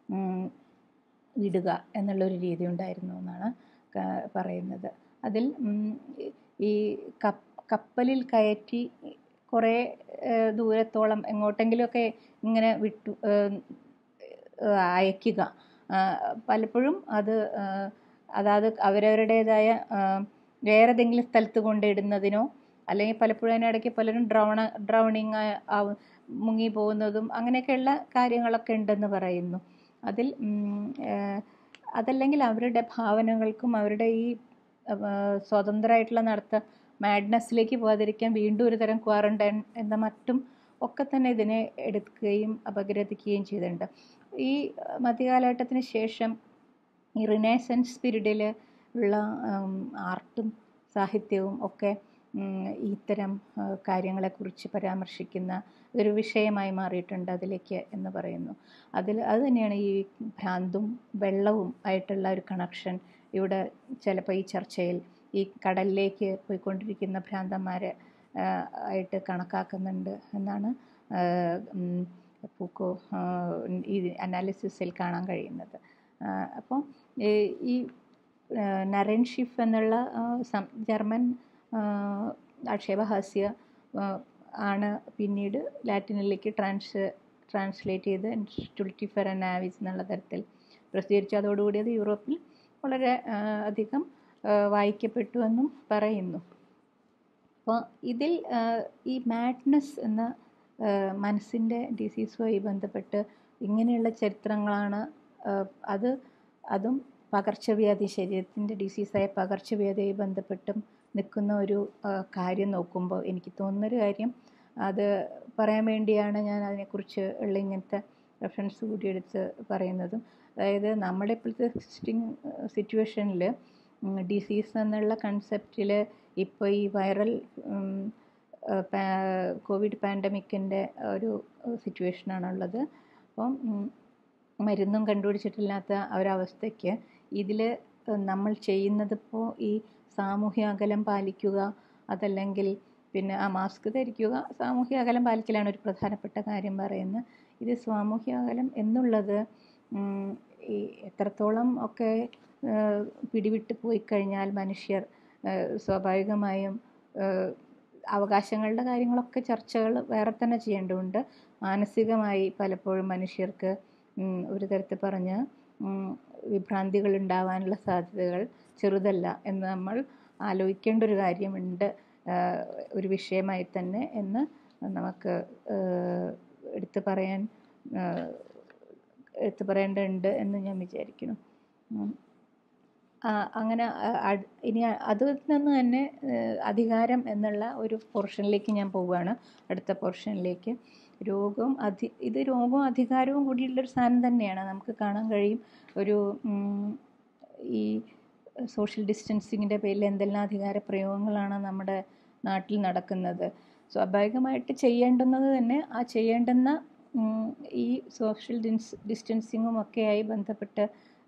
വിടുക എന്നുള്ളൊരു രീതി ഉണ്ടായിരുന്നു എന്നാണ് പറയുന്നത് അതിൽ ഈ കപ്പലിൽ കയറ്റി കുറേ ദൂരത്തോളം എങ്ങോട്ടെങ്കിലുമൊക്കെ ഇങ്ങനെ വിട്ടു അയക്കുക പലപ്പോഴും അത് അതാത് അവരവരുടേതായ വേറെ ഏതെങ്കിലും സ്ഥലത്ത് കൊണ്ടിടുന്നതിനോ അല്ലെങ്കിൽ പലപ്പോഴും അതിനിടയ്ക്ക് പലരും ഡ്രൗണ ഡ്രൗണിങ് മുങ്ങി പോകുന്നതും അങ്ങനെയൊക്കെയുള്ള കാര്യങ്ങളൊക്കെ ഉണ്ടെന്ന് പറയുന്നു അതിൽ അതല്ലെങ്കിൽ അവരുടെ ഭാവനകൾക്കും അവരുടെ ഈ സ്വതന്ത്രമായിട്ടുള്ള നടത്ത മാഡ്നസ്സിലേക്ക് പോകാതിരിക്കാൻ വീണ്ടും ഒരു തരം ക്വാറൻറ്റൈൻ എന്ന മറ്റും ഒക്കെ തന്നെ ഇതിനെ എടുക്കുകയും അപഗ്രഥിക്കുകയും ചെയ്തിട്ടുണ്ട് ഈ മധ്യകാലഘട്ടത്തിന് ശേഷം ഈ റിനേസൻസ് പീരീഡിൽ ഉള്ള ആർട്ടും സാഹിത്യവും ഒക്കെ ഇത്തരം കാര്യങ്ങളെക്കുറിച്ച് പരാമർശിക്കുന്ന ഒരു വിഷയമായി മാറിയിട്ടുണ്ട് അതിലേക്ക് എന്ന് പറയുന്നു അതിൽ അത് തന്നെയാണ് ഈ ഭ്രാന്തും വെള്ളവും ആയിട്ടുള്ള ഒരു കണക്ഷൻ ഇവിടെ ചിലപ്പോൾ ഈ ചർച്ചയിൽ ഈ കടലിലേക്ക് പോയിക്കൊണ്ടിരിക്കുന്ന ഭ്രാന്തന്മാർ ആയിട്ട് കണക്കാക്കുന്നുണ്ട് എന്നാണ് പൂക്കോ ഈ അനാലിസിസിൽ കാണാൻ കഴിയുന്നത് അപ്പോൾ ഈ നരൻ ഷിഫ് എന്നുള്ള ജർമ്മൻ ആക്ഷേപഹാസ്യ ആണ് പിന്നീട് ലാറ്റിനിലേക്ക് ട്രാൻസ് ട്രാൻസ്ലേറ്റ് ചെയ്ത് സ്റ്റുൾട്ടിഫർ നാവിസ് എന്നുള്ള തരത്തിൽ പ്രസിദ്ധീകരിച്ചു അതോടുകൂടി അത് യൂറോപ്പിൽ വളരെ അധികം വായിക്കപ്പെട്ടു എന്നും പറയുന്നു അപ്പോൾ ഇതിൽ ഈ മാഡ്നസ് എന്ന മനസ്സിൻ്റെ ഡിസീസുമായി ബന്ധപ്പെട്ട് ഇങ്ങനെയുള്ള ചരിത്രങ്ങളാണ് അത് അതും പകർച്ചവ്യാധി ശരീരത്തിൻ്റെ ഡിസീസായ പകർച്ചവ്യാധിയായി ബന്ധപ്പെട്ടും നിൽക്കുന്ന ഒരു കാര്യം നോക്കുമ്പോൾ എനിക്ക് തോന്നുന്നൊരു കാര്യം അത് പറയാൻ വേണ്ടിയാണ് ഞാൻ അതിനെക്കുറിച്ച് ഉള്ള ഇങ്ങനത്തെ റെഫറൻസ് കൂടി എടുത്ത് പറയുന്നതും അതായത് നമ്മുടെ ഇപ്പോഴത്തെ എക്സിസ്റ്റിംഗ് സിറ്റുവേഷനിൽ ഡിസീസ് എന്നുള്ള കൺസെപ്റ്റിൽ ഇപ്പോൾ ഈ വൈറൽ കോവിഡ് പാൻഡമിക്കിൻ്റെ ഒരു സിറ്റുവേഷനാണുള്ളത് അപ്പം മരുന്നും കണ്ടുപിടിച്ചിട്ടില്ലാത്ത ഒരവസ്ഥയ്ക്ക് ഇതിൽ നമ്മൾ ചെയ്യുന്നത് ഇപ്പോൾ ഈ സാമൂഹ്യ അകലം പാലിക്കുക അതല്ലെങ്കിൽ പിന്നെ ആ മാസ്ക് ധരിക്കുക സാമൂഹ്യ അകലം പാലിക്കലാണ് ഒരു പ്രധാനപ്പെട്ട കാര്യം പറയുന്നത് ഇത് സാമൂഹ്യ അകലം എന്നുള്ളത് ഈ എത്രത്തോളം ഒക്കെ പിടിവിട്ട് പോയി കഴിഞ്ഞാൽ മനുഷ്യർ സ്വാഭാവികമായും അവകാശങ്ങളുടെ കാര്യങ്ങളൊക്കെ ചർച്ചകൾ വേറെ തന്നെ ചെയ്യേണ്ടതുണ്ട് മാനസികമായി പലപ്പോഴും മനുഷ്യർക്ക് ഒരു തരത്തിൽ പറഞ്ഞ് വിഭ്രാന്തികൾ ഉണ്ടാവാനുള്ള സാധ്യതകൾ ചെറുതല്ല എന്ന് നമ്മൾ ആലോചിക്കേണ്ട ഒരു കാര്യമുണ്ട് ഒരു വിഷയമായി തന്നെ എന്ന് നമുക്ക് എടുത്തു പറയാൻ എടുത്തു പറയേണ്ടതുണ്ട് എന്ന് ഞാൻ വിചാരിക്കുന്നു അങ്ങനെ ഇനി അതിൽ നിന്ന് തന്നെ അധികാരം എന്നുള്ള ഒരു പോർഷനിലേക്ക് ഞാൻ പോവുകയാണ് അടുത്ത പോർഷനിലേക്ക് രോഗവും അധി ഇത് രോഗവും അധികാരവും കൂടിയുള്ളൊരു സാധനം തന്നെയാണ് നമുക്ക് കാണാൻ കഴിയും ഒരു ഈ സോഷ്യൽ ഡിസ്റ്റൻസിങ്ങിൻ്റെ പേരിൽ എന്തെല്ലാം അധികാര പ്രയോഗങ്ങളാണ് നമ്മുടെ നാട്ടിൽ നടക്കുന്നത് സ്വാഭാവികമായിട്ട് ചെയ്യേണ്ടുന്നത് തന്നെ ആ ചെയ്യേണ്ടുന്ന ഈ സോഷ്യൽ ഡിസ്റ്റൻസിങ്ങും ഒക്കെയായി ബന്ധപ്പെട്ട്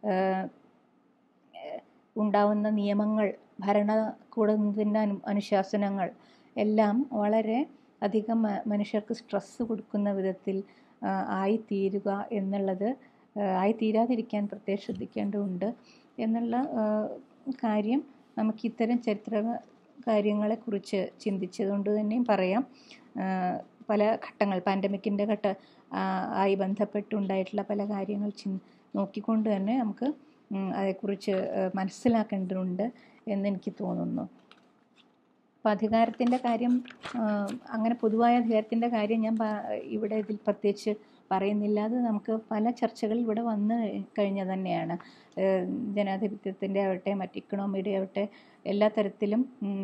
ഉണ്ടാവുന്ന നിയമങ്ങൾ ഭരണകൂടത്തിൻ്റെ അനു അനുശാസനങ്ങൾ എല്ലാം വളരെ അധികം മനുഷ്യർക്ക് സ്ട്രെസ്സ് കൊടുക്കുന്ന വിധത്തിൽ ആയിത്തീരുക എന്നുള്ളത് ആയിത്തീരാതിരിക്കാൻ പ്രത്യേകം ശ്രദ്ധിക്കേണ്ടതുണ്ട് എന്നുള്ള കാര്യം നമുക്ക് ഇത്തരം ചരിത്ര കാര്യങ്ങളെക്കുറിച്ച് ചിന്തിച്ചതുകൊണ്ട് തന്നെയും പറയാം പല ഘട്ടങ്ങൾ പാൻഡമിക്കിൻ്റെ ഘട്ട ആയി ബന്ധപ്പെട്ടുണ്ടായിട്ടുള്ള പല കാര്യങ്ങൾ ചി നോക്കിക്കൊണ്ട് തന്നെ നമുക്ക് അതേക്കുറിച്ച് മനസ്സിലാക്കേണ്ടതുണ്ട് എന്നെനിക്ക് തോന്നുന്നു അപ്പോൾ അധികാരത്തിൻ്റെ കാര്യം അങ്ങനെ പൊതുവായ അധികാരത്തിൻ്റെ കാര്യം ഞാൻ ഇവിടെ ഇതിൽ പ്രത്യേകിച്ച് പറയുന്നില്ല അത് നമുക്ക് പല ചർച്ചകൾ ഇവിടെ വന്ന് കഴിഞ്ഞ തന്നെയാണ് ജനാധിപത്യത്തിൻ്റെ ആവട്ടെ മറ്റ് ഇക്കണോമിയുടെ ആവട്ടെ എല്ലാ തരത്തിലും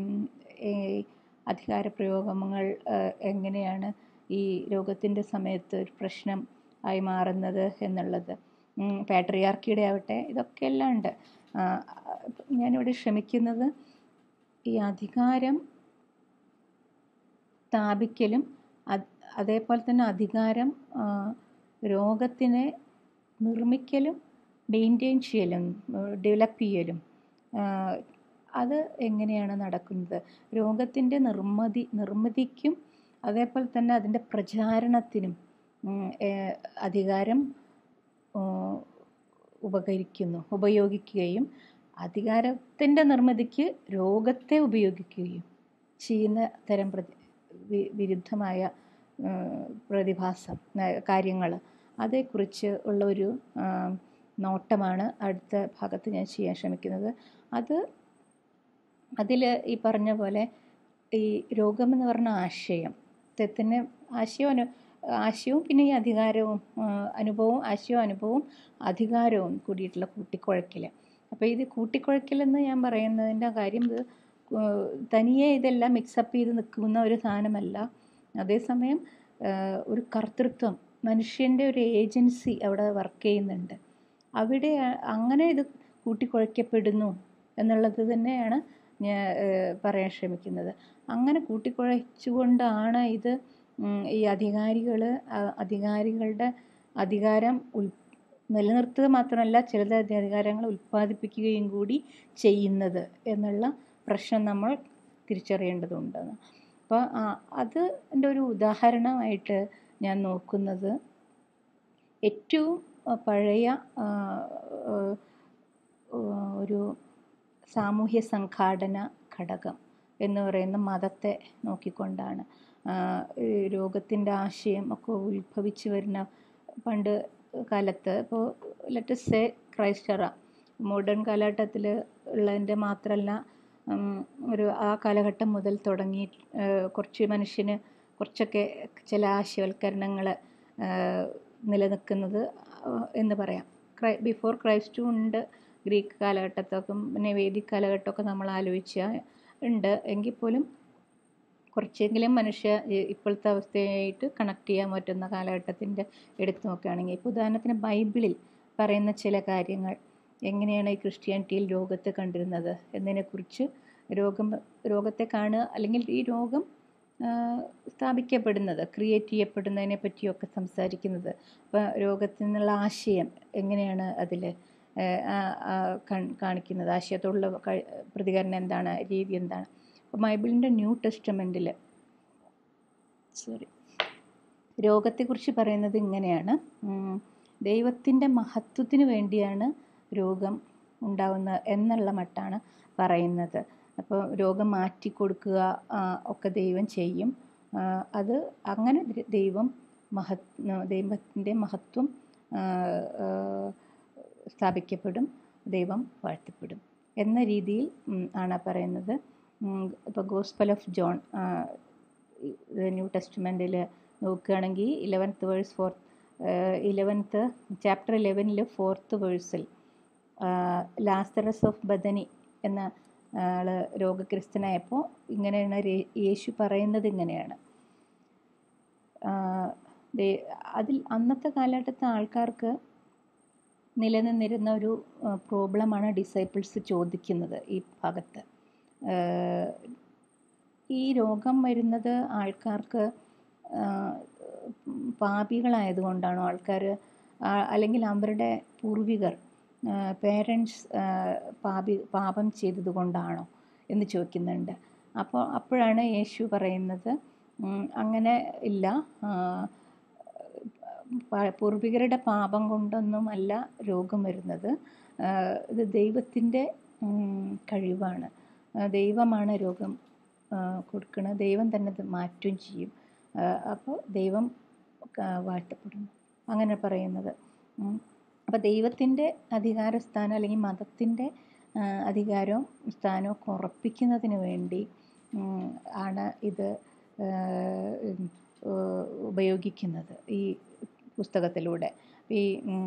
അധികാര പ്രയോഗങ്ങൾ എങ്ങനെയാണ് ഈ രോഗത്തിൻ്റെ സമയത്ത് ഒരു പ്രശ്നം ആയി മാറുന്നത് എന്നുള്ളത് പാട്രിയാർക്കിയുടെ ആവട്ടെ ഇതൊക്കെ എല്ലാം ഉണ്ട് ഞാനിവിടെ ശ്രമിക്കുന്നത് ഈ അധികാരം സ്ഥാപിക്കലും അതേപോലെ തന്നെ അധികാരം രോഗത്തിനെ നിർമ്മിക്കലും മെയിൻറ്റെയിൻ ചെയ്യലും ഡെവലപ്പ് ചെയ്യലും അത് എങ്ങനെയാണ് നടക്കുന്നത് രോഗത്തിൻ്റെ നിർമ്മതി നിർമ്മിതിക്കും അതേപോലെ തന്നെ അതിൻ്റെ പ്രചാരണത്തിനും അധികാരം ഉപകരിക്കുന്നു ഉപയോഗിക്കുകയും അധികാരത്തിൻ്റെ നിർമ്മിതിക്ക് രോഗത്തെ ഉപയോഗിക്കുകയും ചെയ്യുന്ന തരം പ്രതി വിരുദ്ധമായ പ്രതിഭാസം കാര്യങ്ങൾ അതേക്കുറിച്ച് ഉള്ള ഒരു നോട്ടമാണ് അടുത്ത ഭാഗത്ത് ഞാൻ ചെയ്യാൻ ശ്രമിക്കുന്നത് അത് അതിൽ ഈ പറഞ്ഞ പോലെ ഈ രോഗമെന്ന് പറഞ്ഞ ആശയം തെത്തിന് ആശയവും അനു ആശയവും പിന്നെ ഈ അധികാരവും അനുഭവവും ആശയവും അനുഭവവും അധികാരവും കൂടിയിട്ടുള്ള കൂട്ടിക്കുഴയ്ക്കൽ അപ്പോൾ ഇത് കൂട്ടിക്കുഴയ്ക്കലെന്ന് ഞാൻ പറയുന്നതിൻ്റെ കാര്യം ഇത് തനിയെ ഇതെല്ലാം മിക്സപ്പ് ചെയ്ത് നിൽക്കുന്ന ഒരു സാധനമല്ല അതേസമയം ഒരു കർത്തൃത്വം മനുഷ്യൻ്റെ ഒരു ഏജൻസി അവിടെ വർക്ക് ചെയ്യുന്നുണ്ട് അവിടെ അങ്ങനെ ഇത് കൂട്ടിക്കുഴയ്ക്കപ്പെടുന്നു എന്നുള്ളത് തന്നെയാണ് ഞാൻ പറയാൻ ശ്രമിക്കുന്നത് അങ്ങനെ കൂട്ടിക്കുഴച്ചുകൊണ്ടാണ് ഇത് ഈ അധികാരികൾ അധികാരികളുടെ അധികാരം ഉൽ നിലനിർത്തുക മാത്രമല്ല ചില അധികാരങ്ങൾ ഉൽപ്പാദിപ്പിക്കുകയും കൂടി ചെയ്യുന്നത് എന്നുള്ള പ്രശ്നം നമ്മൾ തിരിച്ചറിയേണ്ടതുണ്ട് അപ്പോൾ അത് എൻ്റെ ഒരു ഉദാഹരണമായിട്ട് ഞാൻ നോക്കുന്നത് ഏറ്റവും പഴയ ഒരു സാമൂഹ്യ സംഘാടന ഘടകം എന്ന് പറയുന്ന മതത്തെ നോക്കിക്കൊണ്ടാണ് രോഗത്തിൻ്റെ ആശയം ഒക്കെ ഉത്ഭവിച്ച് വരുന്ന പണ്ട് കാലത്ത് ഇപ്പോൾ ലെറ്റസ് സേ ക്രൈസ്റ്ററ മോഡേൺ കാലഘട്ടത്തിൽ ഉള്ളതിൻ്റെ മാത്രമല്ല ഒരു ആ കാലഘട്ടം മുതൽ തുടങ്ങി കുറച്ച് മനുഷ്യന് കുറച്ചൊക്കെ ചില ആശയവൽക്കരണങ്ങൾ നിലനിൽക്കുന്നത് എന്ന് പറയാം ക്രൈ ബിഫോർ ക്രൈസ്റ്റും ഉണ്ട് ഗ്രീക്ക് കാലഘട്ടത്തൊക്കെ പിന്നെ വേദിക് കാലഘട്ടമൊക്കെ നമ്മൾ ആലോചിച്ചാൽ ഉണ്ട് എങ്കിൽ പോലും കുറച്ചെങ്കിലും മനുഷ്യ ഇപ്പോഴത്തെ അവസ്ഥയായിട്ട് കണക്ട് ചെയ്യാൻ പറ്റുന്ന കാലഘട്ടത്തിൻ്റെ എടുത്തു നോക്കുകയാണെങ്കിൽ ഇപ്പോൾ ഉദാഹരണത്തിന് ബൈബിളിൽ പറയുന്ന ചില കാര്യങ്ങൾ എങ്ങനെയാണ് ഈ ക്രിസ്ത്യാനിറ്റിയിൽ രോഗത്തെ കണ്ടിരുന്നത് എന്നതിനെക്കുറിച്ച് രോഗം രോഗത്തെ കാണുക അല്ലെങ്കിൽ ഈ രോഗം സ്ഥാപിക്കപ്പെടുന്നത് ക്രിയേറ്റ് ചെയ്യപ്പെടുന്നതിനെ പറ്റിയൊക്കെ സംസാരിക്കുന്നത് അപ്പോൾ രോഗത്തിൽ നിന്നുള്ള ആശയം എങ്ങനെയാണ് അതിൽ കാണിക്കുന്നത് ആശയത്തോടുള്ള പ്രതികരണം എന്താണ് രീതി എന്താണ് അപ്പോൾ ബൈബിളിൻ്റെ ന്യൂ ടെസ്റ്റമെൻറ്റിൽ സോറി രോഗത്തെക്കുറിച്ച് പറയുന്നത് ഇങ്ങനെയാണ് ദൈവത്തിൻ്റെ മഹത്വത്തിന് വേണ്ടിയാണ് രോഗം ഉണ്ടാവുന്നത് എന്നുള്ള മട്ടാണ് പറയുന്നത് അപ്പോൾ രോഗം മാറ്റി കൊടുക്കുക ഒക്കെ ദൈവം ചെയ്യും അത് അങ്ങനെ ദൈവം മഹത് ദൈവത്തിൻ്റെ മഹത്വം സ്ഥാപിക്കപ്പെടും ദൈവം വാഴ്ത്തപ്പെടും എന്ന രീതിയിൽ ആണ് പറയുന്നത് ഇപ്പോൾ ഗോസ്പൽ ഓഫ് ജോൺ ന്യൂ ടെസ്റ്റ്മെൻറ്റിൽ നോക്കുകയാണെങ്കിൽ eleventh verse fourth eleventh chapter ഇലവനിൽ ഫോർത്ത് വേഴ്സിൽ ലാസ്റ്ററസ് ഓഫ് ബദനി എന്ന ആൾ രോഗഗ്രസ്തനായപ്പോൾ ഇങ്ങനെയാണ് യേശു പറയുന്നത് ഇങ്ങനെയാണ് അതിൽ അന്നത്തെ കാലഘട്ടത്തെ ആൾക്കാർക്ക് നിലനിന്നിരുന്ന ഒരു പ്രോബ്ലമാണ് ഡിസൈപ്പിൾസ് ചോദിക്കുന്നത് ഈ ഭാഗത്ത് ഈ രോഗം വരുന്നത് ആൾക്കാർക്ക് പാപികളായതുകൊണ്ടാണോ ആൾക്കാർ അല്ലെങ്കിൽ അവരുടെ പൂർവികർ പേരൻസ് പാപി പാപം ചെയ്തത് കൊണ്ടാണോ എന്ന് ചോദിക്കുന്നുണ്ട് അപ്പോൾ അപ്പോഴാണ് യേശു പറയുന്നത് അങ്ങനെ ഇല്ല പൂർവികരുടെ പാപം കൊണ്ടൊന്നുമല്ല രോഗം വരുന്നത് ഇത് ദൈവത്തിൻ്റെ കഴിവാണ് ദൈവമാണ് രോഗം കൊടുക്കുന്നത് ദൈവം തന്നെ അത് മാറ്റുകയും ചെയ്യും അപ്പോൾ ദൈവം വാഴ്ത്തപ്പെടുന്നു അങ്ങനെ പറയുന്നത് അപ്പോൾ ദൈവത്തിൻ്റെ അധികാരസ്ഥാനം അല്ലെങ്കിൽ മതത്തിൻ്റെ അധികാരവും സ്ഥാനവും ഒക്കെ ഉറപ്പിക്കുന്നതിന് വേണ്ടി ആണ് ഇത് ഉപയോഗിക്കുന്നത് ഈ പുസ്തകത്തിലൂടെ ഈ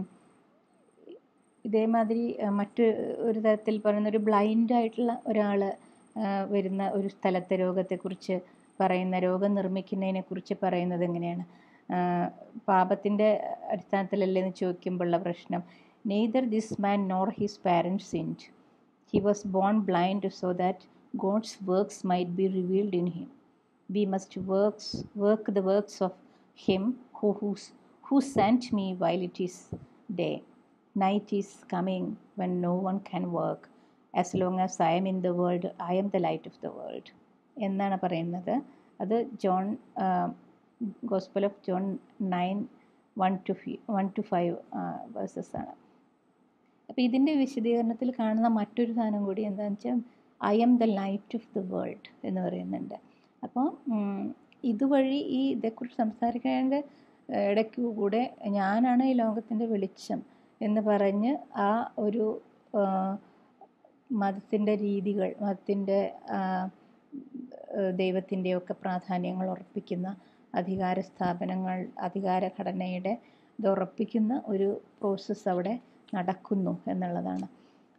ഇതേമാതിരി മറ്റ് ഒരു തരത്തിൽ പറയുന്ന ഒരു ബ്ലൈൻഡ് ആയിട്ടുള്ള ഒരാൾ വരുന്ന ഒരു സ്ഥലത്തെ രോഗത്തെക്കുറിച്ച് പറയുന്ന രോഗം നിർമ്മിക്കുന്നതിനെക്കുറിച്ച് പറയുന്നത് എങ്ങനെയാണ് പാപത്തിൻ്റെ അടിസ്ഥാനത്തിലല്ലേ എന്ന് ചോദിക്കുമ്പോഴുള്ള പ്രശ്നം neither this man nor his parents sinned he was born blind so that God's works might be revealed in him we must works work the works of him who whose who sent me while it is day. Night is coming when no one can work. As long as I am in the world, I am the light of the world. എന്നാണ് പറയുന്നത് അത് John gospel of John nine one two five one two five verses ആണ് അപ്പോൾ ഇതിൻ്റെ വിശദീകരണത്തിൽ കാണുന്ന മറ്റൊരു സാധനം കൂടി എന്താണെന്ന് വെച്ചാൽ I am the light of the world എന്ന് പറയുന്നുണ്ട് അപ്പോൾ ഇതുവഴി ഈ ഇതേക്കുറിച്ച് സംസാരിക്കേണ്ട ഇടയ്ക്ക് കൂടെ ഞാനാണ് ഈ ലോകത്തിൻ്റെ വെളിച്ചം എന്ന് പറഞ്ഞ് ആ ഒരു മതത്തിൻ്റെ രീതികൾ മതത്തിൻ്റെ ദൈവത്തിൻ്റെയൊക്കെ പ്രാധാന്യങ്ങൾ ഉറപ്പിക്കുന്ന അധികാര സ്ഥാപനങ്ങൾ അധികാര ഘടനയുടെ ഇത് ഉറപ്പിക്കുന്ന ഒരു പ്രോസസ്സ് അവിടെ നടക്കുന്നു എന്നുള്ളതാണ്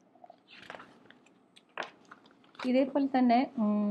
ഇതേപോലെ തന്നെ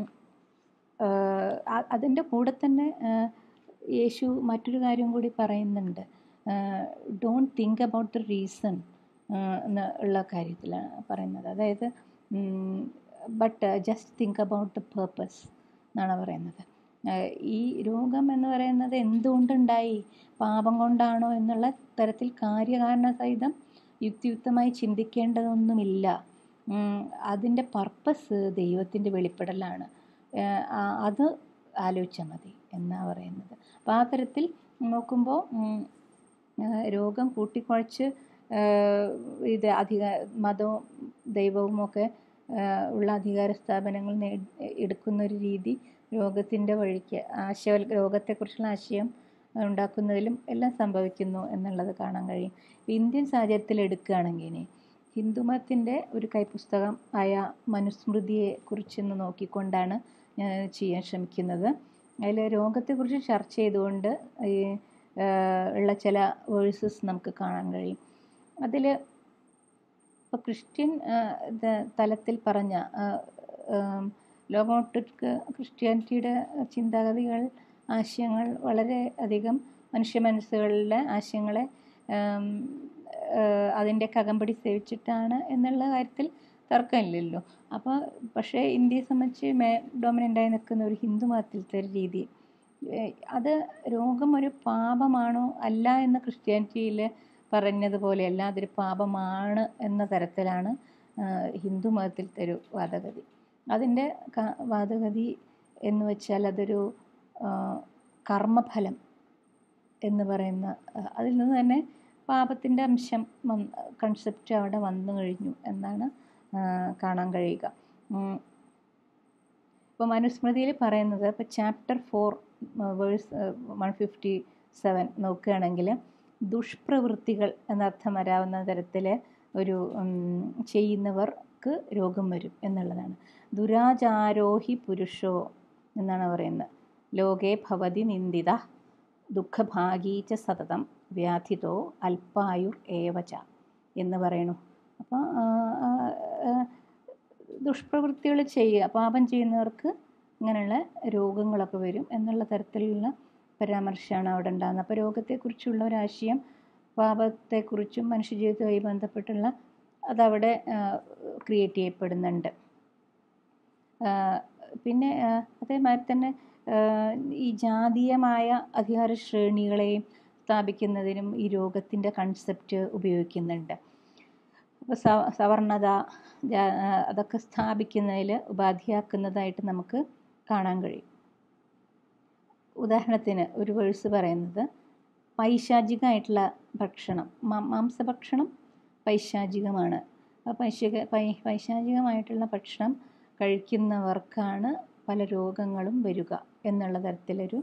അതിൻ്റെ കൂടെ തന്നെ യേശു മറ്റൊരു കാര്യം കൂടി പറയുന്നുണ്ട് don't think about the reason എന്നുള്ള കാര്യത്തിലാണ് പറയുന്നത് അതായത് but just think about the purpose എന്നാണ് പറയുന്നത് ഈ രോഗം എന്ന് പറയുന്നത് എന്തുകൊണ്ടുണ്ടായി പാപം കൊണ്ടാണോ എന്നുള്ള തരത്തിൽ കാര്യകാരണ സഹിതം യുക്തിയുക്തമായി ചിന്തിക്കേണ്ടതൊന്നുമില്ല അതിൻ്റെ പർപ്പസ് ദൈവത്തിൻ്റെ വെളിപ്പെടലാണ് അത് ആലോചിച്ചാൽ മതി എന്നാണ് പറയുന്നത് അപ്പോൾ ആ തരത്തിൽ നോക്കുമ്പോൾ രോഗം കൂട്ടിക്കുഴച്ച് ഇത് അധിക മതവും ദൈവവും ഒക്കെ ഉള്ള അധികാര സ്ഥാപനങ്ങൾ നേ എടുക്കുന്ന ഒരു രീതി രോഗത്തിൻ്റെ വഴിക്ക് ആശയവൽ രോഗത്തെക്കുറിച്ചുള്ള ആശയം ഉണ്ടാക്കുന്നതിലും എല്ലാം സംഭവിക്കുന്നു എന്നുള്ളത് കാണാൻ കഴിയും ഇന്ത്യൻ സാഹചര്യത്തിൽ എടുക്കുകയാണെങ്കിൽ ഇനി ഹിന്ദുമതത്തിൻ്റെ ഒരു കൈപ്പുസ്തകം ആയ മനുസ്മൃതിയെ കുറിച്ചൊന്ന് നോക്കിക്കൊണ്ടാണ് ഞാൻ ചെയ്യാൻ ശ്രമിക്കുന്നത് അതിൽ രോഗത്തെക്കുറിച്ച് ചർച്ച ചെയ്തുകൊണ്ട് ഈ ഉള്ള ചില വേഴ്സസ് നമുക്ക് കാണാൻ കഴിയും അതിൽ ഇപ്പോൾ ക്രിസ്ത്യൻ തലത്തിൽ പറഞ്ഞ ലോകമൊട്ടുക്ക് ക്രിസ്ത്യാനിറ്റിയുടെ ചിന്താഗതികൾ ആശയങ്ങൾ വളരെ അധികം മനുഷ്യ മനസ്സുകളിലെ ആശയങ്ങളെ അതിൻ്റെ കകമ്പടി സേവിച്ചിട്ടാണ് എന്നുള്ള കാര്യത്തിൽ തർക്കമില്ലല്ലോ അപ്പോൾ പക്ഷേ ഇന്ത്യയെ സംബന്ധിച്ച് മേ ഡോമിനൻ്റായി നിൽക്കുന്ന ഒരു ഹിന്ദു മതത്തിലത്തെ ഒരു രീതി അത് രോഗം ഒരു പാപമാണോ അല്ല എന്ന് ക്രിസ്ത്യാനിറ്റിയിൽ പറഞ്ഞതുപോലെയല്ല അതൊരു പാപമാണ് എന്ന തരത്തിലാണ് ഹിന്ദു മതത്തിലത്തെ ഒരു വാദഗതി അതിൻ്റെ വാദഗതി എന്ന് വെച്ചാൽ അതൊരു കർമ്മഫലം എന്ന് പറയുന്ന അതിൽ നിന്ന് തന്നെ പാപത്തിൻ്റെ അംശം കൺസെപ്റ്റ് അവിടെ വന്നു കഴിഞ്ഞു എന്നാണ് കാണാൻ കഴിയുക ഇപ്പോൾ മനുസ്മൃതിയിൽ പറയുന്നത് ഇപ്പോൾ chapter four verse one fifty seven നോക്കുകയാണെങ്കിൽ ദുഷ്പ്രവൃത്തികൾ എന്നർത്ഥം വരാവുന്ന തരത്തിൽ ഒരു ചെയ്യുന്നവർക്ക് രോഗം വരും എന്നുള്ളതാണ് ദുരാചാരോഹി പുരുഷോ എന്നാണ് പറയുന്നത് ലോകേ ഭവതി നിന്ദിത ദുഃഖഭാഗീച്ച സതതം വ്യാധിതോ അല്പായുർ ഏവച എന്ന് പറയണു അപ്പോൾ ദുഷ്പ്രവൃത്തികൾ ചെയ്യുക പാപം ചെയ്യുന്നവർക്ക് ഇങ്ങനെയുള്ള രോഗങ്ങളൊക്കെ വരും എന്നുള്ള തരത്തിലുള്ള പരാമർശമാണ് അവിടെ ഉണ്ടാകുന്നത് അപ്പോൾ രോഗത്തെക്കുറിച്ചുള്ള ഒരാശയം പാപത്തെക്കുറിച്ചും മനുഷ്യജീവിതവുമായി ബന്ധപ്പെട്ടുള്ള അതവിടെ ക്രിയേറ്റ് ചെയ്യപ്പെടുന്നുണ്ട് പിന്നെ അതേമാതിരി തന്നെ ഈ ജാതീയമായ അധികാര ശ്രേണികളെയും സ്ഥാപിക്കുന്നതിനും ഈ രോഗത്തിൻ്റെ കൺസെപ്റ്റ് ഉപയോഗിക്കുന്നുണ്ട് അപ്പോൾ സ സവർണത അതൊക്കെ സ്ഥാപിക്കുന്നതിൽ ഉപാധിയാക്കുന്നതായിട്ട് നമുക്ക് കാണാൻ കഴിയും ഉദാഹരണത്തിന് ഒരു വേഴ്സ് പറയുന്നത് പൈശാചികമായിട്ടുള്ള ഭക്ഷണം മാംസഭക്ഷണം പൈശാചികമാണ് പൈശിക പൈ പൈശാചികമായിട്ടുള്ള ഭക്ഷണം കഴിക്കുന്നവർക്കാണ് പല രോഗങ്ങളും വരിക എന്നുള്ള തരത്തിലൊരു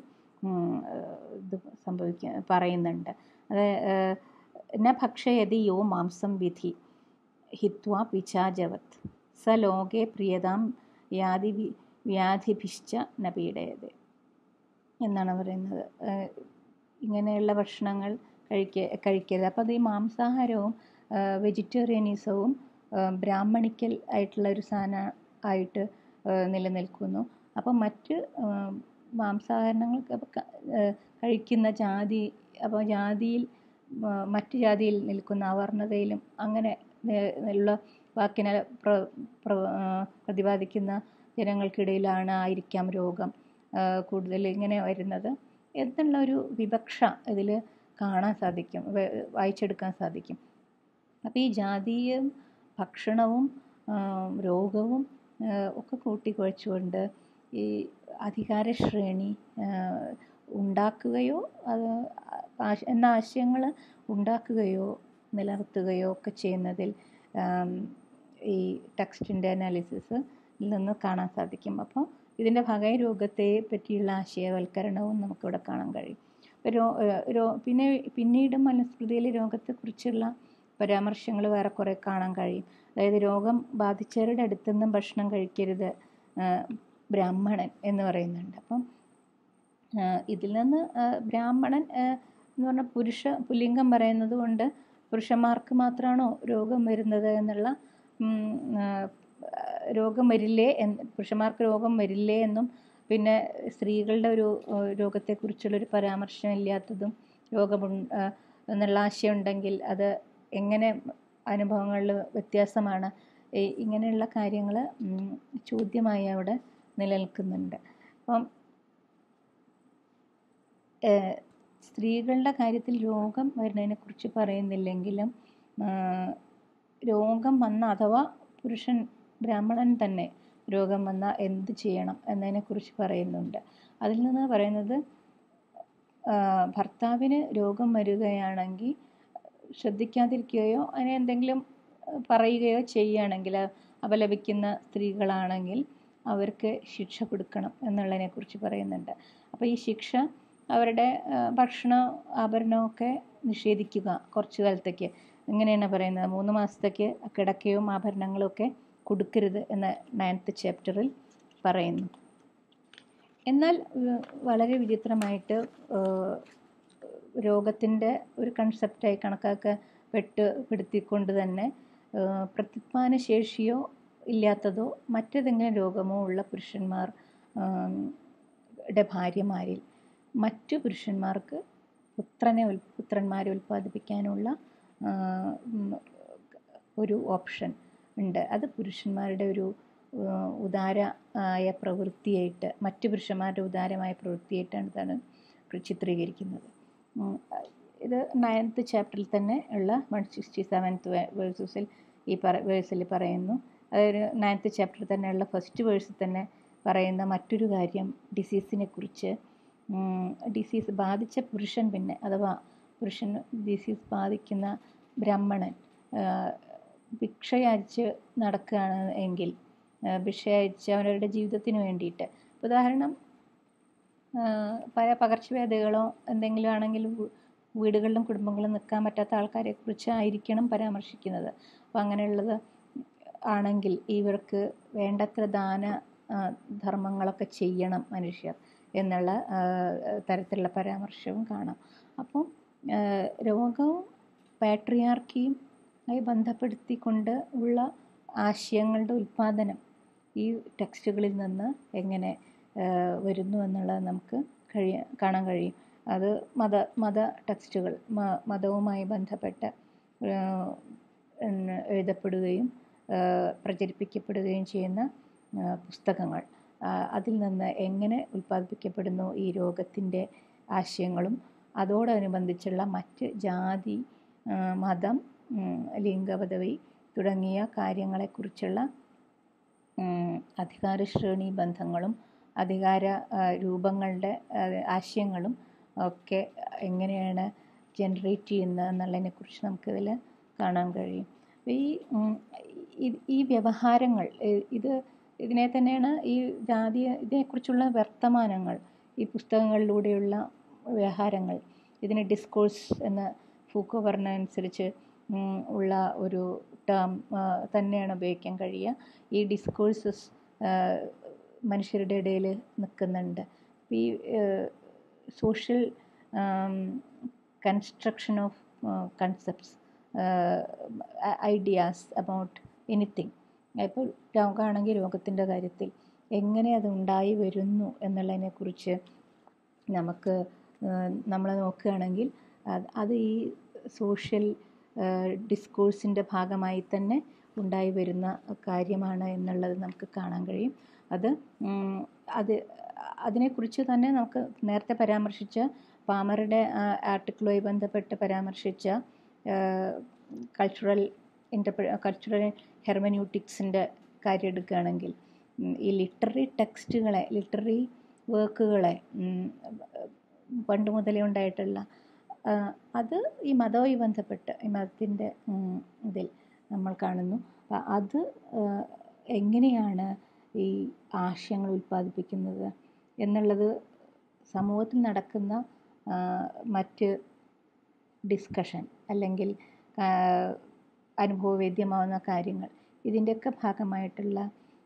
ഇത് സംഭവിക്കുക പറയുന്നുണ്ട് അത് ന ഭക്ഷയതി യോ മാംസം വിധി ഹിത്വ പിശാചവത് സ ലോകെ പ്രിയതാം യാതി വ്യാധിഭിശ്ച ന പീഡയത് എന്നാണ് പറയുന്നത് ഇങ്ങനെയുള്ള ഭക്ഷണങ്ങൾ കഴിക്ക കഴിക്കരുത് അപ്പോൾ അത് ഈ മാംസാഹാരവും വെജിറ്റേറിയനിസവും ബ്രാഹ്മണിക്കൽ ആയിട്ടുള്ള ഒരു സാധനം ആയിട്ട് നിലനിൽക്കുന്നു അപ്പം മറ്റ് മാംസാഹാരങ്ങൾ കഴിക്കുന്ന ജാതി അപ്പോൾ ജാതിയിൽ മറ്റ് ജാതിയിൽ നിൽക്കുന്ന അവർണതയിലും അങ്ങനെ ഉള്ള വാക്കിനെ പ്ര പ്രതിപാദിക്കുന്ന ജനങ്ങൾക്കിടയിലാണ് ആയിരിക്കാം രോഗം കൂടുതൽ ഇങ്ങനെ വരുന്നത് എന്നുള്ള ഒരു വിവക്ഷ ഇതിൽ കാണാൻ സാധിക്കും വായിച്ചെടുക്കാൻ സാധിക്കും അപ്പോൾ ഈ ജാതീയം ഭക്ഷണവും രോഗവും ഒക്കെ കൂട്ടിക്കുഴച്ചുകൊണ്ട് ഈ അധികാര ശ്രേണി ഉണ്ടാക്കുകയോ അത് എന്ന ആശയങ്ങൾ ഉണ്ടാക്കുകയോ നിലനിർത്തുകയോ ഒക്കെ ചെയ്യുന്നതിൽ ഈ ടെക്സ്റ്റിൻ്റെ അനാലിസിസ് നിന്ന് കാണാൻ സാധിക്കും അപ്പോൾ ഇതിൻ്റെ ഭാഗമായി രോഗത്തെ പറ്റിയുള്ള ആശയവൽക്കരണവും നമുക്കിവിടെ കാണാൻ കഴിയും രോ രോ പിന്നെ പിന്നീട് മനുസ്മൃതിയിൽ രോഗത്തെക്കുറിച്ചുള്ള പരാമർശങ്ങൾ വേറെ കുറേ കാണാൻ കഴിയും അതായത് രോഗം ബാധിച്ചവരുടെ അടുത്തു നിന്നും ഭക്ഷണം കഴിക്കരുത് ബ്രാഹ്മണൻ എന്ന് പറയുന്നുണ്ട് അപ്പം ഇതിൽ നിന്ന് ബ്രാഹ്മണൻ എന്ന് പറഞ്ഞാൽ പുരുഷ പുല്ലിംഗം പറയുന്നത് കൊണ്ട് പുരുഷന്മാർക്ക് മാത്രമാണോ രോഗം വരുന്നത് എന്നുള്ള രോഗം വരില്ലേ എന്ന് പുരുഷന്മാർക്ക് രോഗം വരില്ലേ എന്നും പിന്നെ സ്ത്രീകളുടെ ഒരു രോഗത്തെക്കുറിച്ചുള്ളൊരു പരാമർശം ഇല്ലാത്തതും രോഗം എന്നുള്ള ആശയം ഉണ്ടെങ്കിൽ അത് എങ്ങനെ അനുഭവങ്ങളിൽ വ്യത്യാസമാണ് ഇങ്ങനെയുള്ള കാര്യങ്ങൾ ചോദ്യമായി അവിടെ നിലനിൽക്കുന്നുണ്ട് അപ്പം സ്ത്രീകളുടെ കാര്യത്തിൽ രോഗം വരുന്നതിനെക്കുറിച്ച് പറയുന്നില്ലെങ്കിലും രോഗം വന്ന അഥവാ പുരുഷൻ ബ്രാഹ്മണൻ തന്നെ രോഗം വന്നാൽ എന്ത് ചെയ്യണം എന്നതിനെക്കുറിച്ച് പറയുന്നുണ്ട് അതിൽ നിന്ന് പറയുന്നത് ഭർത്താവിന് രോഗം വരികയാണെങ്കിൽ ശ്രദ്ധിക്കാതിരിക്കുകയോ അതിനെ എന്തെങ്കിലും പറയുകയോ ചെയ്യുകയാണെങ്കിൽ അപലപിക്കുന്ന സ്ത്രീകളാണെങ്കിൽ അവർക്ക് ശിക്ഷ കൊടുക്കണം എന്നുള്ളതിനെക്കുറിച്ച് പറയുന്നുണ്ട് അപ്പോൾ ഈ ശിക്ഷ അവരുടെ ഭക്ഷണ ആഭരണമൊക്കെ നിഷേധിക്കുക കുറച്ച് കാലത്തേക്ക് ഇങ്ങനെയാണ് പറയുന്നത് മൂന്ന് മാസത്തേക്ക് കിടക്കയും ആഭരണങ്ങളും ഒക്കെ കൊടുക്കരുത് എന്ന നയൻത്ത് ചാപ്റ്ററിൽ പറയുന്നു എന്നാൽ വളരെ വിചിത്രമായിട്ട് രോഗത്തിൻ്റെ ഒരു കൺസെപ്റ്റായി കണക്കാക്കപ്പെട്ട് പെടുത്തിക്കൊണ്ട് തന്നെ പ്രത്യുത്പാദന ശേഷിയോ ഇല്ലാത്തതോ മറ്റേതെങ്കിലും രോഗമോ ഉള്ള പുരുഷന്മാർ ടെ ഭാര്യമാരിൽ മറ്റു പുരുഷന്മാർക്ക് പുത്രനെ ഉൽ പുത്രന്മാരെ ഉൽപ്പാദിപ്പിക്കാനുള്ള ഒരു ഓപ്ഷൻ ഉണ്ട് അത് പുരുഷന്മാരുടെ ഒരു ഉദാര ആയ പ്രവൃത്തിയായിട്ട് മറ്റു പുരുഷന്മാരുടെ ഉദാരമായ പ്രവൃത്തിയായിട്ടാണ് ഇതാണ് ചിത്രീകരിക്കുന്നത് ഇത് നയൻത്ത് ചാപ്റ്ററിൽ തന്നെ ഉള്ള വൺ സിക്സ്റ്റി സെവൻത്ത് വേഴ്സസിൽ ഈ പറ വേഴ്സിൽ പറയുന്നു അതൊരു നയൻത്ത് ചാപ്റ്ററിൽ തന്നെയുള്ള ഫസ്റ്റ് വേഴ്സിൽ തന്നെ പറയുന്ന മറ്റൊരു കാര്യം ഡിസീസിനെ കുറിച്ച് ഡിസീസ് ബാധിച്ച പുരുഷൻ പിന്നെ അഥവാ പുരുഷൻ ഡിസീസ് ബാധിക്കുന്ന ബ്രാഹ്മണൻ ഭിക്ഷയച്ച് നടക്കുകയാണ് എങ്കിൽ ഭിക്ഷയച്ച് അവരുടെ ജീവിതത്തിന് വേണ്ടിയിട്ട് ഉദാഹരണം പല പകർച്ചവ്യാധികളോ എന്തെങ്കിലും ആണെങ്കിൽ വീടുകളിലും കുടുംബങ്ങളിലും നിൽക്കാൻ പറ്റാത്ത ആൾക്കാരെ കുറിച്ചായിരിക്കണം പരാമർശിക്കുന്നത് അപ്പോൾ അങ്ങനെയുള്ളത് ആണെങ്കിൽ ഇവർക്ക് വേണ്ടത്ര ദാന ധർമ്മങ്ങളൊക്കെ ചെയ്യണം മനുഷ്യർ എന്നുള്ള തരത്തിലുള്ള പരാമർശവും കാണാം അപ്പം രോഗവും പാട്രിയാർക്കിയും ആയി ബന്ധപ്പെടുത്തിക്കൊണ്ട് ഉള്ള ആശയങ്ങളുടെ ഉൽപ്പാദനം ഈ ടെക്സ്റ്റുകളിൽ നിന്ന് എങ്ങനെ വരുന്നു എന്നുള്ളത് നമുക്ക് കഴിയ കാണാൻ കഴിയും അത് മത മത ടെക്സ്റ്റുകൾ മതവുമായി ബന്ധപ്പെട്ട് എഴുതപ്പെടുകയും പ്രചരിപ്പിക്കപ്പെടുകയും ചെയ്യുന്ന പുസ്തകങ്ങൾ അതിൽ നിന്ന് എങ്ങനെ ഉൽപ്പാദിപ്പിക്കപ്പെടുന്നു ഈ രോഗത്തിൻ്റെ ആശയങ്ങളും അതോടനുബന്ധിച്ചുള്ള മറ്റ് ജാതി മതം ലിംഗപദവി തുടങ്ങിയ കാര്യങ്ങളെക്കുറിച്ചുള്ള അധികാര ശ്രേണി ബന്ധങ്ങളും അധികാര രൂപങ്ങളുടെ ആശയങ്ങളും ഒക്കെ എങ്ങനെയാണ് ജനറേറ്റ് ചെയ്യുന്നത് എന്നുള്ളതിനെക്കുറിച്ച് നമുക്കിതിൽ കാണാൻ കഴിയും ഈ ഈ വ്യവഹാരങ്ങൾ ഇത് ഇതിനെ തന്നെയാണ് ഈ ജാതി ഇതിനെക്കുറിച്ചുള്ള വർത്തമാനങ്ങൾ ഈ പുസ്തകങ്ങളിലൂടെയുള്ള വ്യവഹാരങ്ങൾ ഇതിന് ഡിസ്കോഴ്സ് എന്ന് ഫൂക്കോ പറഞ്ഞ അനുസരിച്ച് ഉള്ള ഒരു ടേം തന്നെയാണ് ഉപയോഗിക്കാൻ കഴിയുക ഈ ഡിസ്കോഴ്സസ് മനുഷ്യരുടെ ഇടയിൽ നിൽക്കുന്നുണ്ട് ഈ social construction of concepts ideas about anything ഇപ്പോൾ രോഗമാണെങ്കിൽ രോഗത്തിൻ്റെ കാര്യത്തിൽ എങ്ങനെ അത് ഉണ്ടായി വരുന്നു എന്നുള്ളതിനെക്കുറിച്ച് നമുക്ക് നമ്മൾ നോക്കുകയാണെങ്കിൽ അത് ഈ സോഷ്യൽ ഡിസ്കോഴ്സിൻ്റെ ഭാഗമായി തന്നെ ഉണ്ടായി വരുന്ന കാര്യമാണ് എന്നുള്ളത് നമുക്ക് കാണാൻ കഴിയും അത് അത് അതിനെക്കുറിച്ച് തന്നെ നമുക്ക് നേരത്തെ പരാമർശിച്ച പാമറുടെ ആർട്ടിക്കിളുമായി ബന്ധപ്പെട്ട് പരാമർശിച്ച കൾച്ചറൽ ഇൻ്റർപ്ര കൾച്ചറൽ ഹെർമന്യൂട്ടിക്സിൻ്റെ കാര്യം എടുക്കുകയാണെങ്കിൽ ഈ ലിറ്റററി ടെക്സ്റ്റുകളെ ലിറ്റററി വർക്കുകളെ പണ്ട് മുതലേ ഉണ്ടായിട്ടുള്ള അത് ഈ മതവുമായി ബന്ധപ്പെട്ട് ഈ മതത്തിൻ്റെ ഇതിൽ നമ്മൾ കാണുന്നു അത് എങ്ങനെയാണ് ഈ ആശയങ്ങൾ ഉൽപ്പാദിപ്പിക്കുന്നത് എന്നുള്ളത് സമൂഹത്തിൽ നടക്കുന്ന മറ്റ് ഡിസ്കഷൻ അല്ലെങ്കിൽ അനുഭവവേദ്യമാവുന്ന കാര്യങ്ങൾ ഇതിൻ്റെയൊക്കെ ഭാഗമായിട്ടുള്ള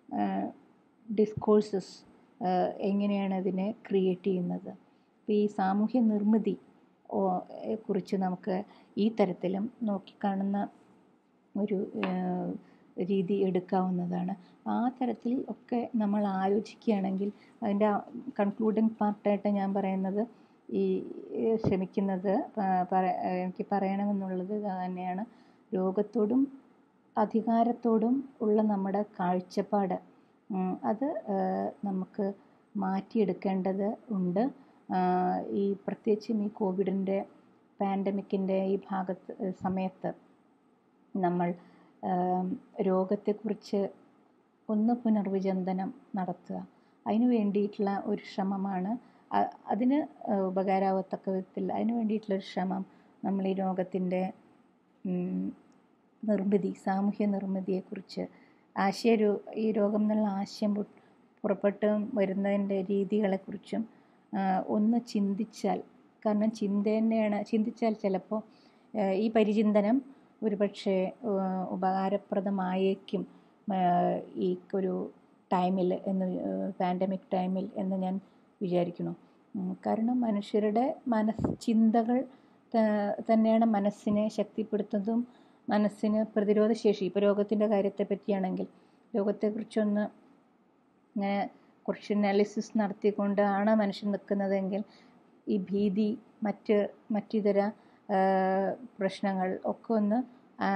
ഡിസ്കോഴ്സസ് എങ്ങനെയാണ് അതിനെ ക്രിയേറ്റ് ചെയ്യുന്നത് അപ്പോൾ ഈ സാമൂഹ്യ നിർമ്മിതി കുറിച്ച് നമുക്ക് ഈ തരത്തിലും നോക്കിക്കാണുന്ന ഒരു രീതി എടുക്കാവുന്നതാണ് ആ തരത്തിൽ ഒക്കെ നമ്മൾ ആലോചിക്കുകയാണെങ്കിൽ അതിൻ്റെ കൺക്ലൂഡിങ് പാർട്ടായിട്ട് ഞാൻ പറയുന്നത് ഈ ശ്രമിക്കുന്നത് എനിക്ക് പറയണമെന്നുള്ളത് തന്നെയാണ് രോഗത്തോടും അധികാരത്തോടും ഉള്ള നമ്മുടെ കാഴ്ചപ്പാട് അത് നമുക്ക് മാറ്റിയെടുക്കേണ്ടത് ഉണ്ട് ഈ പ്രത്യേകിച്ചും ഈ കോവിഡിൻ്റെ പാൻഡമിക്കിൻ്റെ ഈ ഭാഗത്ത് സമയത്ത് നമ്മൾ രോഗത്തെക്കുറിച്ച് ഒന്ന് പുനർവിചിന്തനം നടത്തുക അതിന് വേണ്ടിയിട്ടുള്ള ഒരു ശ്രമമാണ് അ- അതിന് ഉപകാരമാവത്തക്ക വിധത്തിൽ അതിന് വേണ്ടിയിട്ടുള്ളൊരു ശ്രമം നമ്മൾ ഈ രോഗത്തിൻ്റെ നിർമ്മിതി സാമൂഹ്യ നിർമ്മിതിയെക്കുറിച്ച് ആശയ രൂ- ഈ രോഗം എന്നുള്ള ആശയം പു- പുറപ്പെട്ട് വരുന്നതിൻ്റെ രീതികളെക്കുറിച്ചും ആ, ഒന്ന് ചിന്തിച്ചാൽ കാരണം ചിന്ത തന്നെയാണ് ചിന്തിച്ചാൽ ചിലപ്പോൾ ഈ പരിചിന്തനം ഒരുപക്ഷെ ആ, ഉപകാരപ്രദമായേക്കും ആ, ഈ ഒരു ടൈമിൽ എന്ന് പാൻഡമിക് ടൈമിൽ എന്ന് ഞാൻ വിചാരിക്കുന്നു ഉം, കാരണം മനുഷ്യരുടെ മനസ് ചിന്തകൾ ത- തന്നെയാണ് മനസ്സിനെ ശക്തിപ്പെടുത്തുന്നതും മനസ്സിന് പ്രതിരോധശേഷി ഇപ്പോൾ രോഗത്തിൻ്റെ കാര്യത്തെ പറ്റിയാണെങ്കിൽ രോഗത്തെക്കുറിച്ചൊന്ന് ഇങ്ങനെ കുറച്ച് അനാലിസിസ് നടത്തിക്കൊണ്ടാണ് മനുഷ്യൻ നിൽക്കുന്നതെങ്കിൽ ഈ ഭീതി മറ്റ് മറ്റിതര ആ, പ്രശ്നങ്ങൾ ഒക്കെ ഒന്ന് ആ,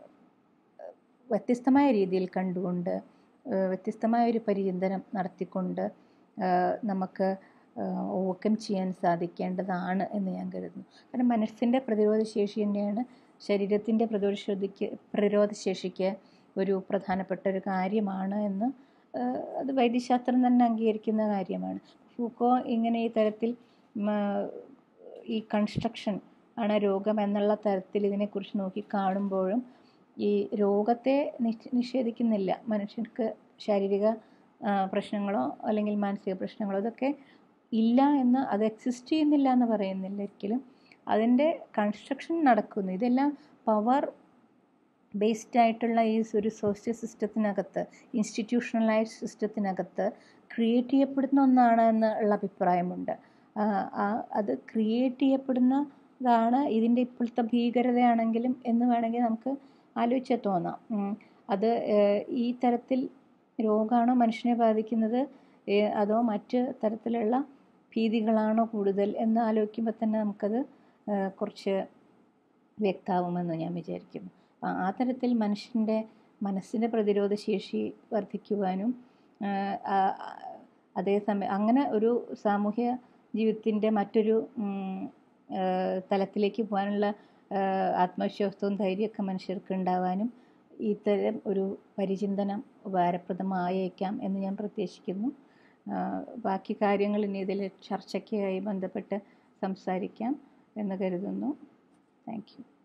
വ്യത്യസ്തമായ രീതിയിൽ കണ്ടുകൊണ്ട് ആ, വ്യത്യസ്തമായ ഒരു പരിചിന്തനം നടത്തിക്കൊണ്ട് ആ, നമുക്ക് ഓവർകം ചെയ്യാൻ സാധിക്കേണ്ടതാണ് എന്ന് ഞാൻ കരുതുന്നു കാരണം മനസ്സിൻ്റെ പ്രതിരോധശേഷി തന്നെയാണ് ശരീരത്തിൻ്റെ പ്രതിരോധശേഷിക്ക് പ്രതിരോധശേഷിക്ക് ഒരു പ്രധാനപ്പെട്ട ഒരു കാര്യമാണ് എന്ന് ആ, അത് വൈദ്യശാസ്ത്രം തന്നെ അംഗീകരിക്കുന്ന കാര്യമാണ് ഫൂക്കോ ഇങ്ങനെ ഈ തരത്തിൽ ഉം, ആ, ഈ കൺസ്ട്രക്ഷൻ ആണ് രോഗം എന്നുള്ള തരത്തിൽ ഇതിനെക്കുറിച്ച് നോക്കി കാണുമ്പോഴും ഈ രോഗത്തെ നിഷ് നിഷേധിക്കുന്നില്ല മനുഷ്യർക്ക് ശാരീരിക ആ, പ്രശ്നങ്ങളോ അല്ലെങ്കിൽ മാനസിക പ്രശ്നങ്ങളോ ഇതൊക്കെ ഇല്ല എന്ന് അത് എക്സിസ്റ്റ് ചെയ്യുന്നില്ല എന്ന് പറയുന്നില്ല ഒരിക്കലും അതിൻ്റെ കൺസ്ട്രക്ഷൻ നടക്കുന്നു ഇതെല്ലാം പവർ ബേസ്ഡ് ആയിട്ടുള്ള ഈ ഒരു സോഷ്യൽ സിസ്റ്റത്തിനകത്ത് ഇൻസ്റ്റിറ്റ്യൂഷണലൈസ്ഡ് സിസ്റ്റത്തിനകത്ത് ക്രിയേറ്റ് ചെയ്യപ്പെടുന്ന ഒന്നാണ് എന്നുള്ള അഭിപ്രായമുണ്ട് ആ, ആ, അത് ക്രിയേറ്റ് ചെയ്യപ്പെടുന്നതാണ് ഇതിൻ്റെ ഇപ്പോഴത്തെ ഭീകരതയാണെങ്കിലും എന്ന് വേണമെങ്കിൽ നമുക്ക് ആലോചിച്ചാൽ തോന്നാം ഉം. അത് ഏഹ്, ഈ തരത്തിൽ രോഗമാണോ മനുഷ്യനെ ബാധിക്കുന്നത് ഏഹ്, അതോ മറ്റ് തരത്തിലുള്ള ഭീതികളാണോ കൂടുതൽ എന്ന് ആലോചിക്കുമ്പോൾ തന്നെ നമുക്കത് ഏഹ്, കുറച്ച് വ്യക്തമാവുമെന്ന് ഞാൻ വിചാരിക്കുന്നു അപ്പം ആ തരത്തിൽ മനുഷ്യൻ്റെ മനസ്സിൻ്റെ പ്രതിരോധ ശേഷി വർദ്ധിക്കുവാനും ആഹ്, ആ- ആ- അതേസമയം അങ്ങനെ ഒരു സാമൂഹ്യ ജീവിതത്തിൻ്റെ മറ്റൊരു ഉം, ആഹ്, തലത്തിലേക്ക് പോകാനുള്ള ആഹ്, ആത്മവിശ്വാസവും ധൈര്യമൊക്കെ മനുഷ്യർക്ക് ഉണ്ടാവാനും ഇത്തരം ഒരു പരിചിന്തനം ഉപകാരപ്രദമായേക്കാം എന്ന് ഞാൻ പ്രത്യാശിക്കുന്നു ആഹ്, ബാക്കി കാര്യങ്ങൾ ഇനി ഇതിൽ ചർച്ചയ്ക്കായി ബന്ധപ്പെട്ട് സംസാരിക്കാം എന്ന് കരുതുന്നു താങ്ക് യു